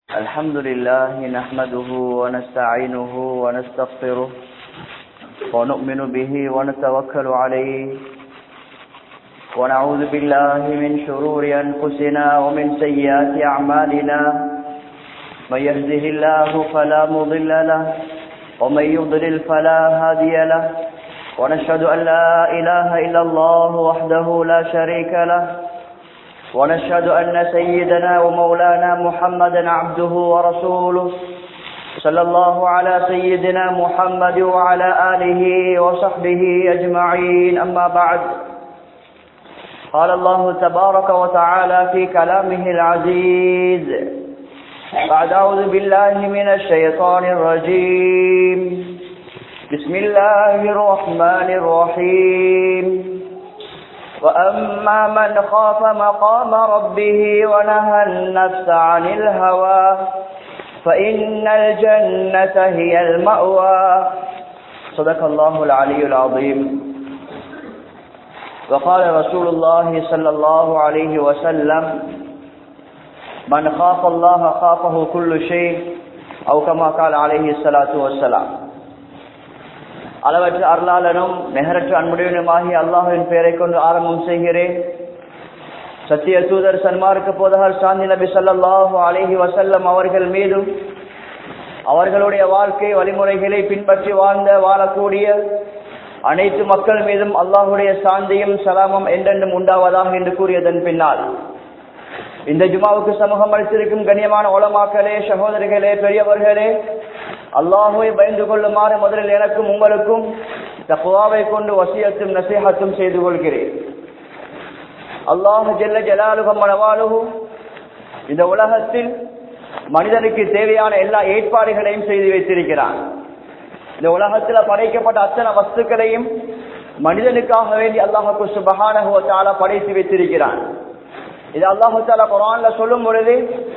الحمد لله نحمده ونستعينه ونستغفره ونؤمن به ونتوكل عليه ونعوذ بالله من شرور أنفسنا ومن سيئات أعمالنا من يهده الله فلا مضل له ومن يضلل فلا هادي له ونشهد أن لا إله إلا الله وحده لا شريك له ونشهد أن سيدنا ومولانا محمدا عبده ورسوله صلى الله على سيدنا محمد وعلى آله وصحبه أجمعين أما بعد قال الله تبارك وتعالى في كلامه العزيز بعد أعوذ بالله من الشيطان الرجيم بسم الله الرحمن الرحيم وأما من خاف مقام ربه ونهى النفس عن الهوى فإن الجنة هي المأوى صدق الله العلي العظيم وقال رسول الله صلى الله عليه وسلم من خاف الله خافه كل شيء أو كما قال عليه الصلاة والسلام அளவற்ற அருளாளனும் நெகரற்ற அன்புடையனுமாகி அல்லாஹுவின் பெயரை கொண்டு ஆரம்பம் செய்கிறேன் சத்திய தூதர் சன்மார்க்க போதகர் சாந்தி நபி சல்லாஹு அலேஹி வசல்லம் அவர்கள் மீதும் அவர்களுடைய வாழ்க்கை வழிமுறைகளை பின்பற்றி வாழ்ந்த வாழக்கூடிய அனைத்து மக்கள் மீதும் அல்லாஹுடைய சாந்தியும் சலாமம் என்றென்றும் உண்டாவதாக என்று கூறியதன் பின்னால் இந்த ஜுமாவுக்கு சமூகம் அளித்திருக்கும் கண்ணியமான உளமாக்களே சகோதரிகளே பெரியவர்களே அல்லாஹுவை பயந்து கொள்ளுமாறு முதலில் எனக்கும் உங்களுக்கும் தப்புவாவை கொண்டு வசியத்தும் நசீகத்தும் செய்து கொள்கிறேன் அல்லாஹு ஜெல்ல ஜலாலுகம் மனவாலுகும் இந்த உலகத்தில் மனிதனுக்கு தேவையான எல்லா ஏற்பாடுகளையும் செய்து வைத்திருக்கிறான் இந்த உலகத்தில் படைக்கப்பட்ட அத்தனை வஸ்துக்களையும் மனிதனுக்காக வேண்டி அல்லாஹு சுபகான படைத்து வைத்திருக்கிறான் இது அல்லாஹு தாலா குரான்ல சொல்லும் பொழுது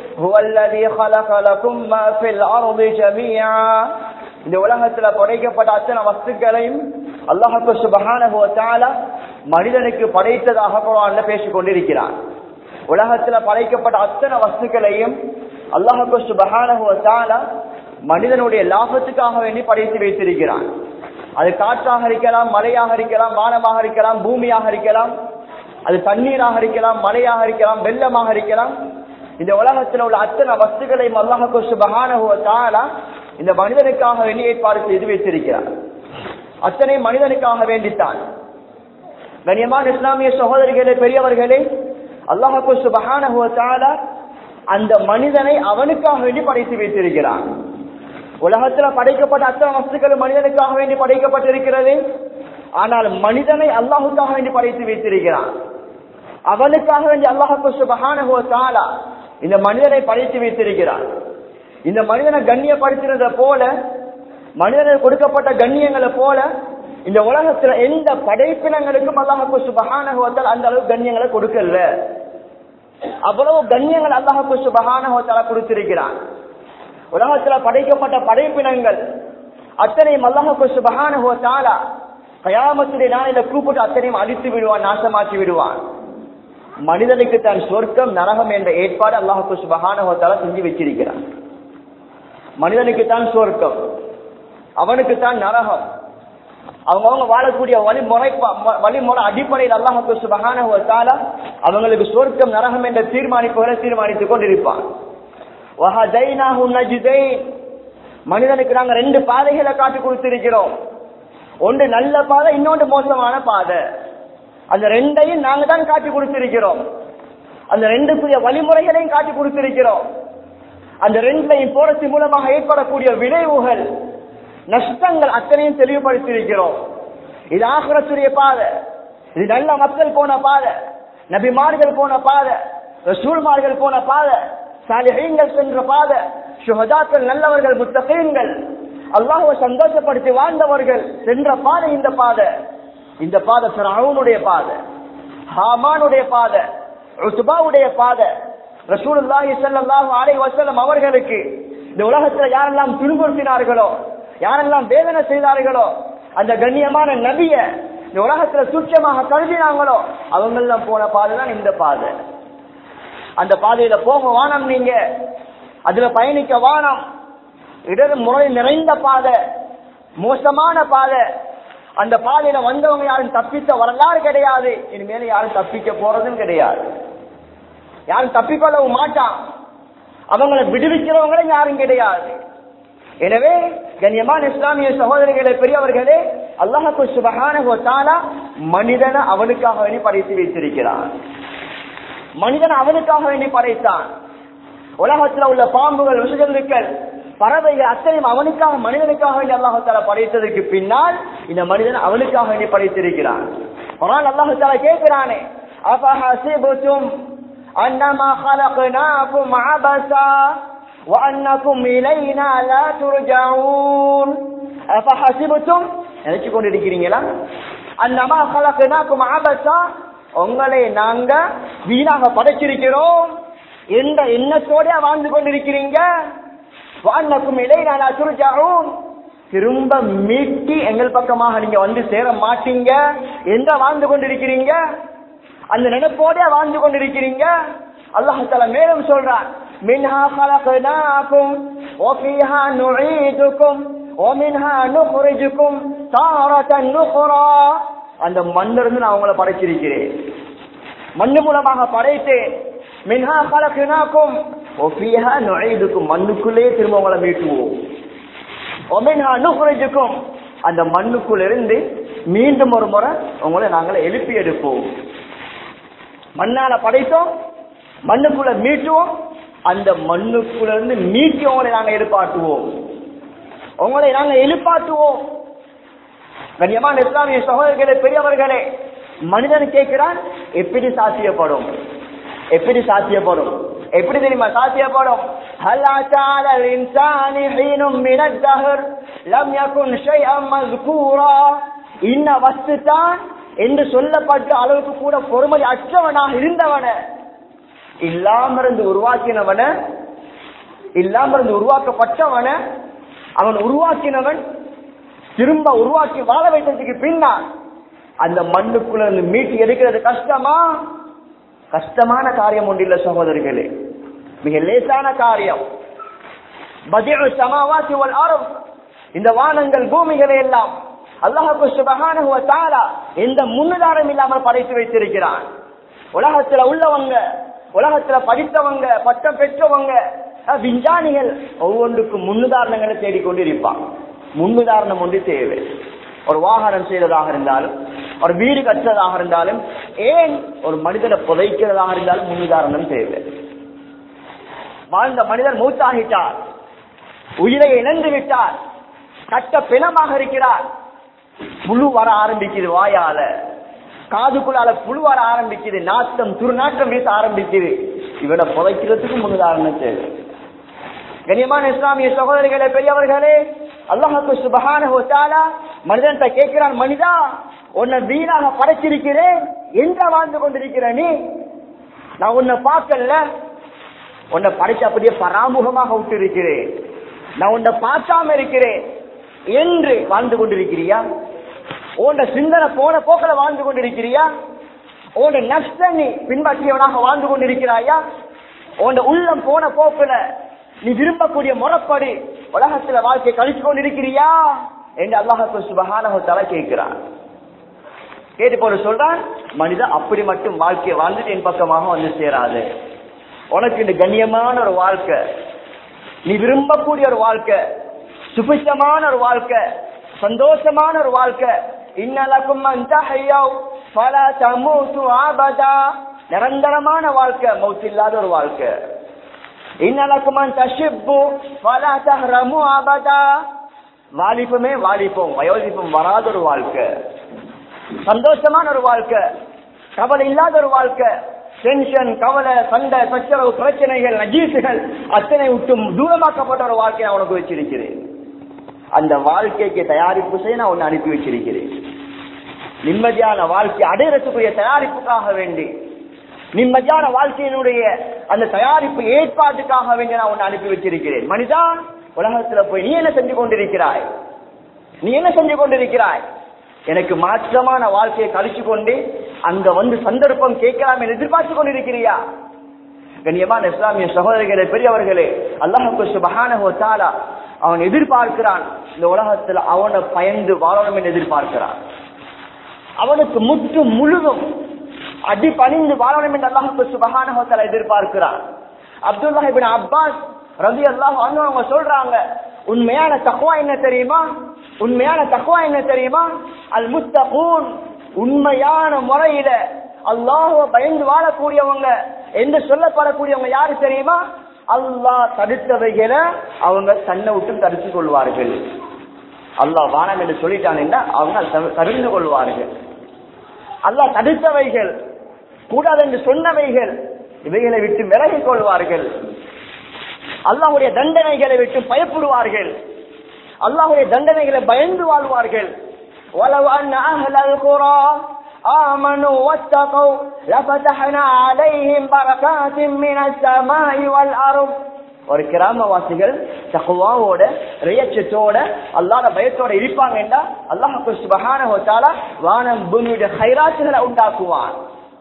இந்த உலகத்துல படைக்கப்பட்ட அத்தனை வஸ்துக்களையும் அல்லாஹு சுபகான மனிதனுக்கு படைத்ததாக குரான்ல பேசிக் கொண்டிருக்கிறான் உலகத்துல படைக்கப்பட்ட அத்தனை வஸ்துக்களையும் அல்லாஹு சுபகான மனிதனுடைய லாபத்துக்காக வேண்டி படைத்து வைத்திருக்கிறான் அது காற்றாக இருக்கலாம் மலையாக இருக்கலாம் வானமாக இருக்கலாம் பூமியாக இருக்கலாம் அது தண்ணீராக இருக்கலாம் மழையாக இருக்கலாம் வெள்ளமாக இருக்கலாம் இந்த உலகத்தில் உள்ள அத்தனை வஸ்துகளையும் அல்லாஹு சுபகான இந்த மனிதனுக்காக வேண்டி ஏற்பாடு செய்து வைத்திருக்கிறார் அத்தனை மனிதனுக்காக வேண்டித்தான் கண்ணியமான இஸ்லாமிய சகோதரிகளே பெரியவர்களே அல்லாஹு சுபகான அந்த மனிதனை அவனுக்காக வேண்டி படைத்து வைத்திருக்கிறான் உலகத்துல படைக்கப்பட்ட அத்தனை வஸ்துக்கள் மனிதனுக்காக வேண்டி படைக்கப்பட்டிருக்கிறது ஆனால் மனிதனை அல்லாஹுக்காக வேண்டி படைத்து வைத்திருக்கிறான் அவனுக்காக வேண்டி அல்லாஹு சுபகான இந்த மனிதனை படைத்து வைத்திருக்கிறான் இந்த மனிதனை கண்ணியப்படுத்தினத போல மனிதனுக்கு கொடுக்கப்பட்ட கண்ணியங்களை போல இந்த உலகத்துல எந்த படைப்பினங்களுக்கும் அல்லாஹு சுபகான அந்த அளவு கண்ணியங்களை கொடுக்கல அவ்வளவு கண்ணியங்கள் அல்லாஹு சுபகான கொடுத்திருக்கிறான் உலகத்துல படைக்கப்பட்ட படைப்பினங்கள் அத்தனையும் அல்லாஹு சுபகான கயாமத்துடைய நாளில கூப்பிட்டு அத்தனையும் அழித்து விடுவான் நாசமாக்கி விடுவான் மனிதனுக்கு தான் சொர்க்கம் நரகம் என்ற ஏற்பாடு அல்லாஹு சுபகான செஞ்சு வச்சிருக்கிறான் மனிதனுக்கு தான் சொர்க்கம் அவனுக்கு தான் நரகம் அவங்கவுங்க வாழக்கூடிய வழிமுறை வழிமுறை அடிப்படையில் அல்லாஹு சுபகான அவங்களுக்கு சொர்க்கம் நரகம் என்ற தீர்மானிப்புகளை தீர்மானித்துக் கொண்டிருப்பான் மனிதனுக்கு நாங்க ரெண்டு பாதைகளை காட்டி கொடுத்திருக்கிறோம் ஒன்று நல்ல பாதை இன்னொன்று மோசமான பாதை அந்த ரெண்டையும் நாங்க தான் காட்டி கொடுத்திருக்கிறோம் அந்த ரெண்டுக்குரிய வழிமுறைகளையும் காட்டி கொடுத்திருக்கிறோம் அந்த ரெண்டையும் போறது மூலமாக ஏற்படக்கூடிய விளைவுகள் நஷ்டங்கள் அத்தனையும் தெளிவுபடுத்தியிருக்கிறோம் இது ஆகரத்துடைய பாதை இது நல்ல மக்கள் போன பாதை நபிமார்கள் போன பாதை ரசூல்மார்கள் போன பாதை சாலிஹீங்கள் சென்ற பாதை சுகதாக்கள் நல்லவர்கள் முத்தகீன்கள் அல்லாஹுவை சந்தோஷப்படுத்தி வாழ்ந்தவர்கள் சென்ற பாதை இந்த பாதை இந்த பாதை அவனுடைய பாதை ஹாமானுடைய பாதை ருசுபாவுடைய பாதை ரசூலுல்லாஹி ஸல்லல்லாஹு அலைஹி வஸல்லம் அவர்களுக்கு இந்த உலகத்துல யாரெல்லாம் துன்புறுத்தினார்களோ யாரெல்லாம் வேதனை செய்தார்களோ அந்த கண்ணியமான நபிய இந்த உலகத்துல துச்சமாக கருதினாங்களோ அவங்க எல்லாம் போன பாதை தான் இந்த பாதை அந்த பாதையில போக வானம் நீங்க அதுல பயணிக்க வானம் இடது முறை நிறைந்த பாதை மோசமான பாதை அந்த பாதையில வந்தவங்க யாரும் தப்பித்த வரலாறு கிடையாது இனிமேல யாரும் தப்பிக்க போறதும் கிடையாது யாரும் தப்பிக்கொள்ளவும் மாட்டான் அவங்களை விடுவிக்கிறவங்களும் யாரும் கிடையாது எனவே கண்ணியமான இஸ்லாமிய சகோதரிகளே பெரியவர்களே அல்லாஹு சுபகான மனிதனை அவனுக்காக வேண்டி படைத்து வைத்திருக்கிறான் மனிதன் அவனுக்காக வேண்டி படைத்தான் உலகத்தில் உள்ள பாம்புகள் விஷஜந்துக்கள் பறவைகள் அத்தனையும் அவனுக்காக மனிதனுக்காக வேண்டி அல்லாஹால படைத்ததற்கு பின்னால் இந்த மனிதன் அவனுக்காக வேண்டி படைத்திருக்கிறான் ஆனால் அல்லாஹால கேட்கிறானே அபஹசிபுத்தும் அன்னமா خلقناكم عبثا وانكم الينا لا ترجعون افحسبتم நினைச்சு கொண்டிருக்கிறீங்களா அன்னமா خلقناكم عبثا உங்களை நாங்க வீணாக படைச்சிருக்கிறோம் எந்த எண்ணத்தோட வாழ்ந்து கொண்டிருக்கிறீங்க வானக்கும் இடையினா துருஜாவும் திரும்ப மீட்டி எங்கள் பக்கமாக நீங்க வந்து சேர மாட்டீங்க எந்த வாழ்ந்து கொண்டிருக்கிறீங்க அந்த நினைப்போட வாழ்ந்து கொண்டிருக்கிறீங்க அல்லாஹால மேலும் சொல்றான் மின்ஹா خلقناكم وفيها نعيدكم ومنها نخرجكم تارة أخرى அந்த மண்ணிலிருந்து நான் உங்களை படைச்சிருக்கிறேன் மண்ணு மூலமாக படைத்தேன் மின்ஹா கலக்கினாக்கும் ஒஃபியா நுழைதுக்கும் மண்ணுக்குள்ளே திரும்ப உங்களை மீட்டுவோம் ஒமின்ஹா நுகுரைஜுக்கும் அந்த மண்ணுக்குள்ள இருந்து மீண்டும் ஒரு முறை உங்களை நாங்கள் எழுப்பி எடுப்போம் மண்ணால படைத்தோம் மண்ணுக்குள்ள மீட்டுவோம் அந்த மண்ணுக்குள்ள இருந்து மீட்டி உங்களை நாங்க எழுப்பாட்டுவோம் உங்களை நாங்க எழுப்பாட்டுவோம் கண்ணியமான இஸ்லாமிய சகோதரர்களே பெரியவர்களே மனிதன் கேட்கிறான் எப்படி சாத்தியப்படும் எப்படி சாத்தியப்படும் எப்படி தெரியுமா சாத்தியப்படும் هل أتى على الإنسان حين من الدهر لم يكن شيئا مذكورا இன்ன வஸ்து தான் என்று சொல்லப்பட்ட அளவுக்கு கூட பொறுமதி அற்றவனாக இருந்தவன இல்லாம இருந்து உருவாக்கினவன இல்லாம இருந்து உருவாக்கப்பட்டவன அவன் உருவாக்கினவன் திரும்ப உருவாக்கி வாழ வைத்ததுக்கு பின்னால் அந்த மண்ணுக்குள்ள இருந்து மீட்டி எடுக்கிறது கஷ்டமா கஷ்டமான காரியம் ஒன்று இல்ல சகோதரிகளே மிக லேசான காரியம் பதிவு சமாவாசி வல் ஆரம் இந்த வானங்கள் பூமிகளை எல்லாம் அல்லாஹு சுபஹானஹு வ தஆலா எந்த முன்னுதாரம் இல்லாமல் படைத்து வைத்திருக்கிறான் உலகத்துல உள்ளவங்க உலகத்துல படித்தவங்க பட்டம் பெற்றவங்க அஹ், விஞ்ஞானிகள் ஒவ்வொன்றுக்கும் முன்னுதாரணங்களை தேடிக்கொண்டிருப்பான் முன்னுதாரணம் ஒன்று தேவை ஒரு வாகனம் செய்வதாக இருந்தாலும் ஒரு வீடு கட்டுறதாக இருந்தாலும் ஏன் ஒரு மனிதனை புதைக்கிறதாக இருந்தாலும் முன்னுதாரணம் தேவை வாழ்ந்த மனிதர் மூத்தாகிட்டார் உயிரை இழந்து விட்டார் கட்ட பிணமாக இருக்கிறார் புழு வர ஆரம்பிக்குது வாயால காதுக்குள்ளால புழு வர ஆரம்பிக்குது நாட்டம் துர்நாற்றம் வீச ஆரம்பிக்குது இவனை புதைக்கிறதுக்கு முன்னுதாரணம் தேவை கண்ணியமான இஸ்லாமிய சகோதரிகளே பெரியவர்களே அல்லாஹுக்கு சுபஹான மனிதன் கேட்கிறான் மனிதா உன்னை வீணாக படைச்சிருக்கிறேன் எங்க வாழ்ந்து கொண்டிருக்கிற நீ நான் உன்னை பார்க்கல உன்னை படைச்சு அப்படியே பராமுகமாக விட்டு இருக்கிறேன் நான் உன்னை பார்க்காம இருக்கிறேன் என்று வாழ்ந்து கொண்டிருக்கிறியா உன்ட சிந்தனை போன போக்கில் வாழ்ந்து கொண்டிருக்கிறியா உன்ட நஷ்ட நீ பின்பற்றியவனாக வாழ்ந்து கொண்டிருக்கிறாயா உன்ட உள்ளம் போன போக்குல நீ விரும்பக்கூடிய முறைப்படி உலகத்துல வாழ்க்கை கழிச்சு கொண்டிருக்கிறியா என்று அல்லாஹு சுபஹானஹு தஆலா கேட்கிறான் கேட்டு போல சொல்றான் மனிதா அப்படி மட்டும் வாழ்க்கையை வாழ்ந்துட்டு என் பக்கமாக வந்து சேராது உனக்கு இந்த கண்ணியமான ஒரு வாழ்க்கை நீ விரும்பக்கூடிய ஒரு வாழ்க்கை சுபிச்சமான ஒரு வாழ்க்கை சந்தோஷமான ஒரு வாழ்க்கை இன்னலக்கும் பல தமூத்து ஆபதா நிரந்தரமான வாழ்க்கை மௌத்து இல்லாத ஒரு வாழ்க்கை இன்னலக்கும் தஷிப்பு பல தஹ்ரமு ஆபதா வாலிபமே வாலிபம் வயோதிபம் வராத ஒரு வாழ்க்கை சந்தோஷமான ஒரு வாழ்க்கை கவலை இல்லாத ஒரு வாழ்க்கை டென்ஷன் கவலை சண்டை சச்சரவு பிரச்சனைகள் நஜீசுகள் அத்தனை விட்டும் தூரமாக்கப்பட்ட ஒரு வாழ்க்கையை நான் உனக்கு வச்சிருக்கிறேன் அந்த வாழ்க்கைக்கு தயாரிப்பு செய்ய நான் உன்னை அனுப்பி வச்சிருக்கிறேன் நிம்மதியான வாழ்க்கை அடையறதுக்குரிய தயாரிப்புக்காக வேண்டி நிம்மதியான வாழ்க்கையினுடைய அந்த தயாரிப்பு ஏற்பாட்டுக்காக வேண்டி நான் உன்னை அனுப்பி வச்சிருக்கிறேன் மனிதா உலகத்துல போய் நீ என்ன செஞ்சு கொண்டிருக்கிறாய் நீ என்ன செஞ்சு கொண்டிருக்கிறாய் எனக்கு மாற்றமான வாழ்க்கையை கழிச்சு கொண்டு அங்க வந்து சந்தர்ப்பம் கேட்கலாம் என்று எதிர்பார்த்து கொண்டிருக்கிறியா கண்ணியமான இஸ்லாமிய சகோதரிகளே பெரியவர்களே அல்லாஹுக்கு சுபஹானஹு தஆலா அவன் எதிர்பார்க்கிறான் இந்த உலகத்துல அவனை பயந்து வாழணும் என்று எதிர்பார்க்கிறான் அவனுக்கு முற்று முழுதும் அடி பணிந்து வாழணும் என்று அல்லாஹுக்கு சுபஹானஹு தஆலா எதிர்பார்க்கிறான் அப்துல்லாஹ் இப்னு அப்பாஸ் ரலியல்லாஹு அன்ஹு அவங்க சொல்றாங்க உண்மையான தக்வா என்ன தெரியுமா உண்மையான தக்வா என்ன தெரியுமா அல் முத்தகூன் உண்மையான முறையில அல்லாஹுவ பயந்து வாழக்கூடியவங்க என்று சொல்லப்படக்கூடியவங்க யாரு தெரியுமா அல்லாஹ் தடுத்தவைகளை அவங்க தன்னை விட்டு தடுத்து கொள்வார்கள் அல்லாஹ் வானம் என்று சொல்லிட்டாங்கன்னா அவங்க தவி- தவிர்ந்து கொள்வார்கள் அல்லாஹ் தடுத்தவைகள் கூடாது என்று சொன்னவைகள் இவைகளை விட்டு விலகிக் கொள்வார்கள் அல்லாஹ்வுடைய தண்டனைகளை விட்டு பயப்படுவார்கள் அல்லாஹ்வுடைய தண்டனைகளை பயந்து வாழ்வார்கள் ولو أن أهل القرى آمنوا واتقوا لفتحنا عليهم بركات من السماء والأرض ஒரு கிராமவாசிகள் தகுவாவோட ரியச்சத்தோட அல்லாத பயத்தோட இருப்பாங்கன்னா அல்லாஹ் சுபஹானஹு வ தஆலா வானம் பூமியுடைய ஹைராத்துகளை உண்டாக்குவான்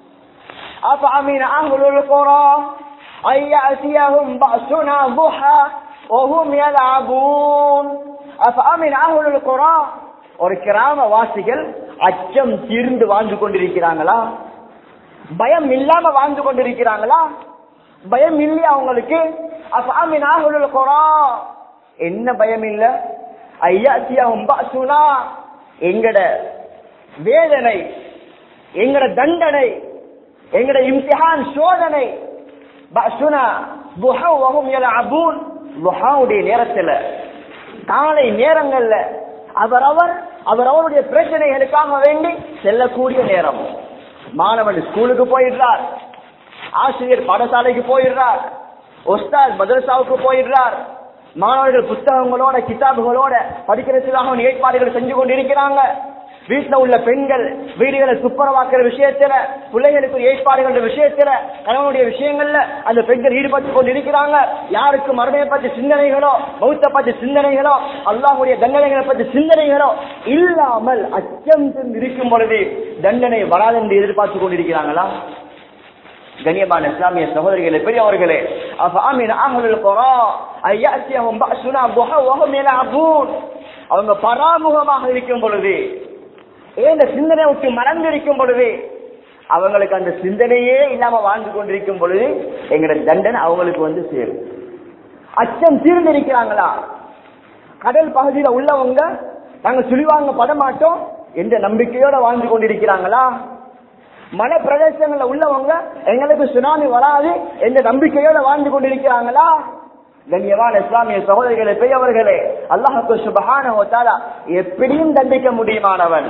أفأمن أهل القرى أن يأتيهم بأسنا ضحى وهم يلعبون أفأمن أهل القرى ஒரு கிராம வாசிகள் அச்சம் தீர்ந்து வாழ்ந்து கொண்டிருக்கிறாங்களா பயம் இல்லாம வாழ்ந்து கொண்டிருக்கிறாங்களா பயம் இல்லையா அவங்களுக்கு அஃபாமின் ஆஹுல் குரா என்ன பயம் இல்ல ஐயா சுனா எங்கட வேதனை எங்கட தண்டனை எங்கட இம்திஹான் சோதனை பசுனா துஹவும் யலஅபூன் துஹாவுடைய நேரத்துல காலை நேரங்கள்ல அவரவர் அவரவருடைய பிரச்சனைகளுக்காக வேண்டி செல்லக்கூடிய நேரம் மாணவன் ஸ்கூலுக்கு போயிடுறார் ஆசிரியர் பாடசாலைக்கு போயிடுறார் ஒஸ்தாத் மதரசாவுக்கு போயிடுறார் மாணவர்கள் புத்தகங்களோட கிதாபுகளோட படிக்கிறதுக்காக ஏற்பாடுகள் செஞ்சு கொண்டிருக்கிறாங்க வீட்டுல உள்ள பெண்கள் வீடுகளை துப்புரவாக்குற விஷயத்துல பிள்ளைகளுக்கு ஏற்பாடுகள் விஷயத்துல கணவனுடைய விஷயங்கள்ல அந்த பெண்கள் ஈடுபட்டு கொண்டு இருக்கிறாங்க யாருக்கு மறுமையை பற்றி சிந்தனைகளோ பௌத்த பற்றி சிந்தனைகளோ அல்லாஹுடைய தண்டனைகளை பற்றி சிந்தனைகளோ இல்லாமல் அச்சம் இருக்கும் பொழுது தண்டனை வராது என்று எதிர்பார்த்து கொண்டிருக்கிறாங்களா கண்ணியமான இஸ்லாமிய சகோதரிகளே பெரியவர்களே அஃபாமின் அஹ்லுல் குரா ஐயாத்தியஹும் பஅசுனா துஹா வஹும் யலஅபூன் அவங்க பராமுகமாக இருக்கும் பொழுது ஏன் இந்த சிந்தனை விட்டு மறந்து இருக்கும் பொழுது அவங்களுக்கு அந்த சிந்தனையே இல்லாம வாழ்ந்து கொண்டிருக்கும் பொழுது எங்களோட தண்டனை அவங்களுக்கு வந்து சேரும் அச்சம் தீர்ந்திருக்கிறாங்களா கடல் பகுதியில உள்ளவங்க நாங்க சுழிவாங்க பட மாட்டோம் என்ற நம்பிக்கையோட வாழ்ந்து கொண்டிருக்கிறாங்களா மலை பிரதேசங்கள்ல உள்ளவங்க எங்களுக்கு சுனாமி வராது என்ற நம்பிக்கையோட வாழ்ந்து கொண்டிருக்கிறாங்களா கண்ணியமான இஸ்லாமிய சகோதரிகளே பெரியவர்களே அல்லாஹுக்கு சுபஹான எப்படியும் தண்டிக்க முடியுமானவன்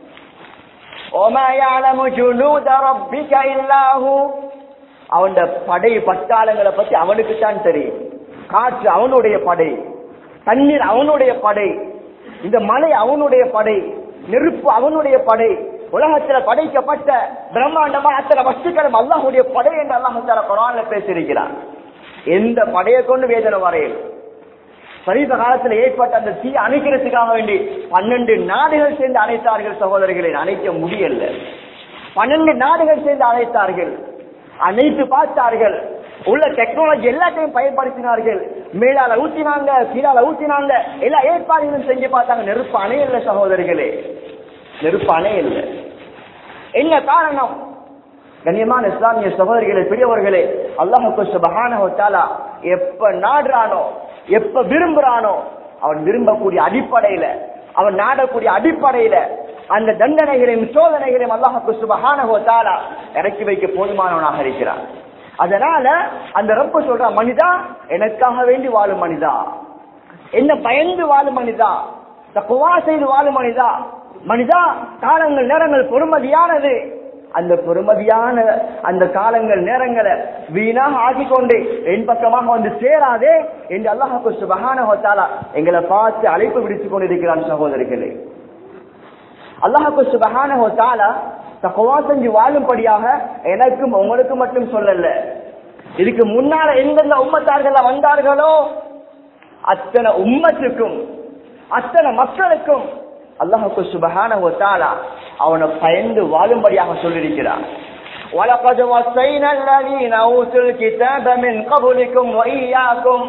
அவன் படை பட்டாளங்களை பத்தி அவனுக்கு தான் தெரியும் காற்று அவனுடைய படை தண்ணீர் அவனுடைய படை இந்த மலை அவனுடைய படை நெருப்பு அவனுடைய படை உலகத்துல படைக்கப்பட்ட பிரம்மாண்டமா அத்தனை வஸ்துக்களும் அல்லாஹுடைய படை என்று அல்லாஹால குரான்ல பேசியிருக்கிறார் எந்த படையை கொண்டு வேதனை வரையும் சமீப காலத்துல ஏற்பட்ட அந்த தீ அணைக்கிறதுக்காக வேண்டி பன்னெண்டு நாடுகள் சேர்ந்து அணைத்தார்கள் சகோதரிகளை அணைக்க முடியல பன்னெண்டு நாடுகள் சேர்ந்து அழைத்தார்கள் அனைத்து பார்த்தார்கள் உள்ள டெக்னாலஜி எல்லாத்தையும் பயன்படுத்தினார்கள் மேலால ஊத்தினாங்க கீழால ஊத்தினாங்க எல்லா ஏற்பாடுகளும் செஞ்சு பார்த்தாங்க நெருப்பு அணையில்லை சகோதரிகளே நெருப்பு அணையில்லை என்ன காரணம் கண்ணியமான இஸ்லாமிய சகோதரிகளே பெரியவர்களே அல்லாஹுக்கு சுபஹானஹு தஆலா எப்ப நாடுறானோ எப்ப விரும்புறானோ அவன் விரும்பக்கூடிய அடிப்படையில அவன் நாடக்கூடிய அடிப்படையில அந்த தண்டனைகளையும் சோதனைகளையும் அல்லாஹுக்கு சுபஹானஹு தஆலா இறக்கி வைக்க போதுமானவனாக இருக்கிறான் அதனால அந்த ரப்ப சொல்ற மனிதா எனக்காக வேண்டி வாழும் மனிதா என்ன பயந்து வாழும் மனிதா தக்குவா செய்து வாழும் மனிதா மனிதா காலங்கள் நேரங்கள் பொறுமதியானது அந்த பொறுமதியான அந்த காலங்கள் நேரங்களை வீணாக ஆக்கிக்கொண்டு என் பக்கமாக வந்து சேராதே என்று அல்லாஹு சுபகான எங்களை பார்த்து அழைப்பு விடுத்துக் கொண்டிருக்கிறான் சகோதரிகளே அல்லாஹு சுபகான தக்குவா செஞ்சு வாழும்படியாக எனக்கும் உங்களுக்கு மட்டும் சொல்லல இதுக்கு முன்னால எந்தெந்த உம்மத்தார்கள் வந்தார்களோ அத்தனை உம்மத்துக்கும் அத்தனை மக்களுக்கும் அல்லாஹுக்கு சுபகான அவனை பயந்து வாழும்படியாக சொல்லியிருக்கிறான் ولقد وصينا الذين اوتوا الكتاب من قبلكم واياكم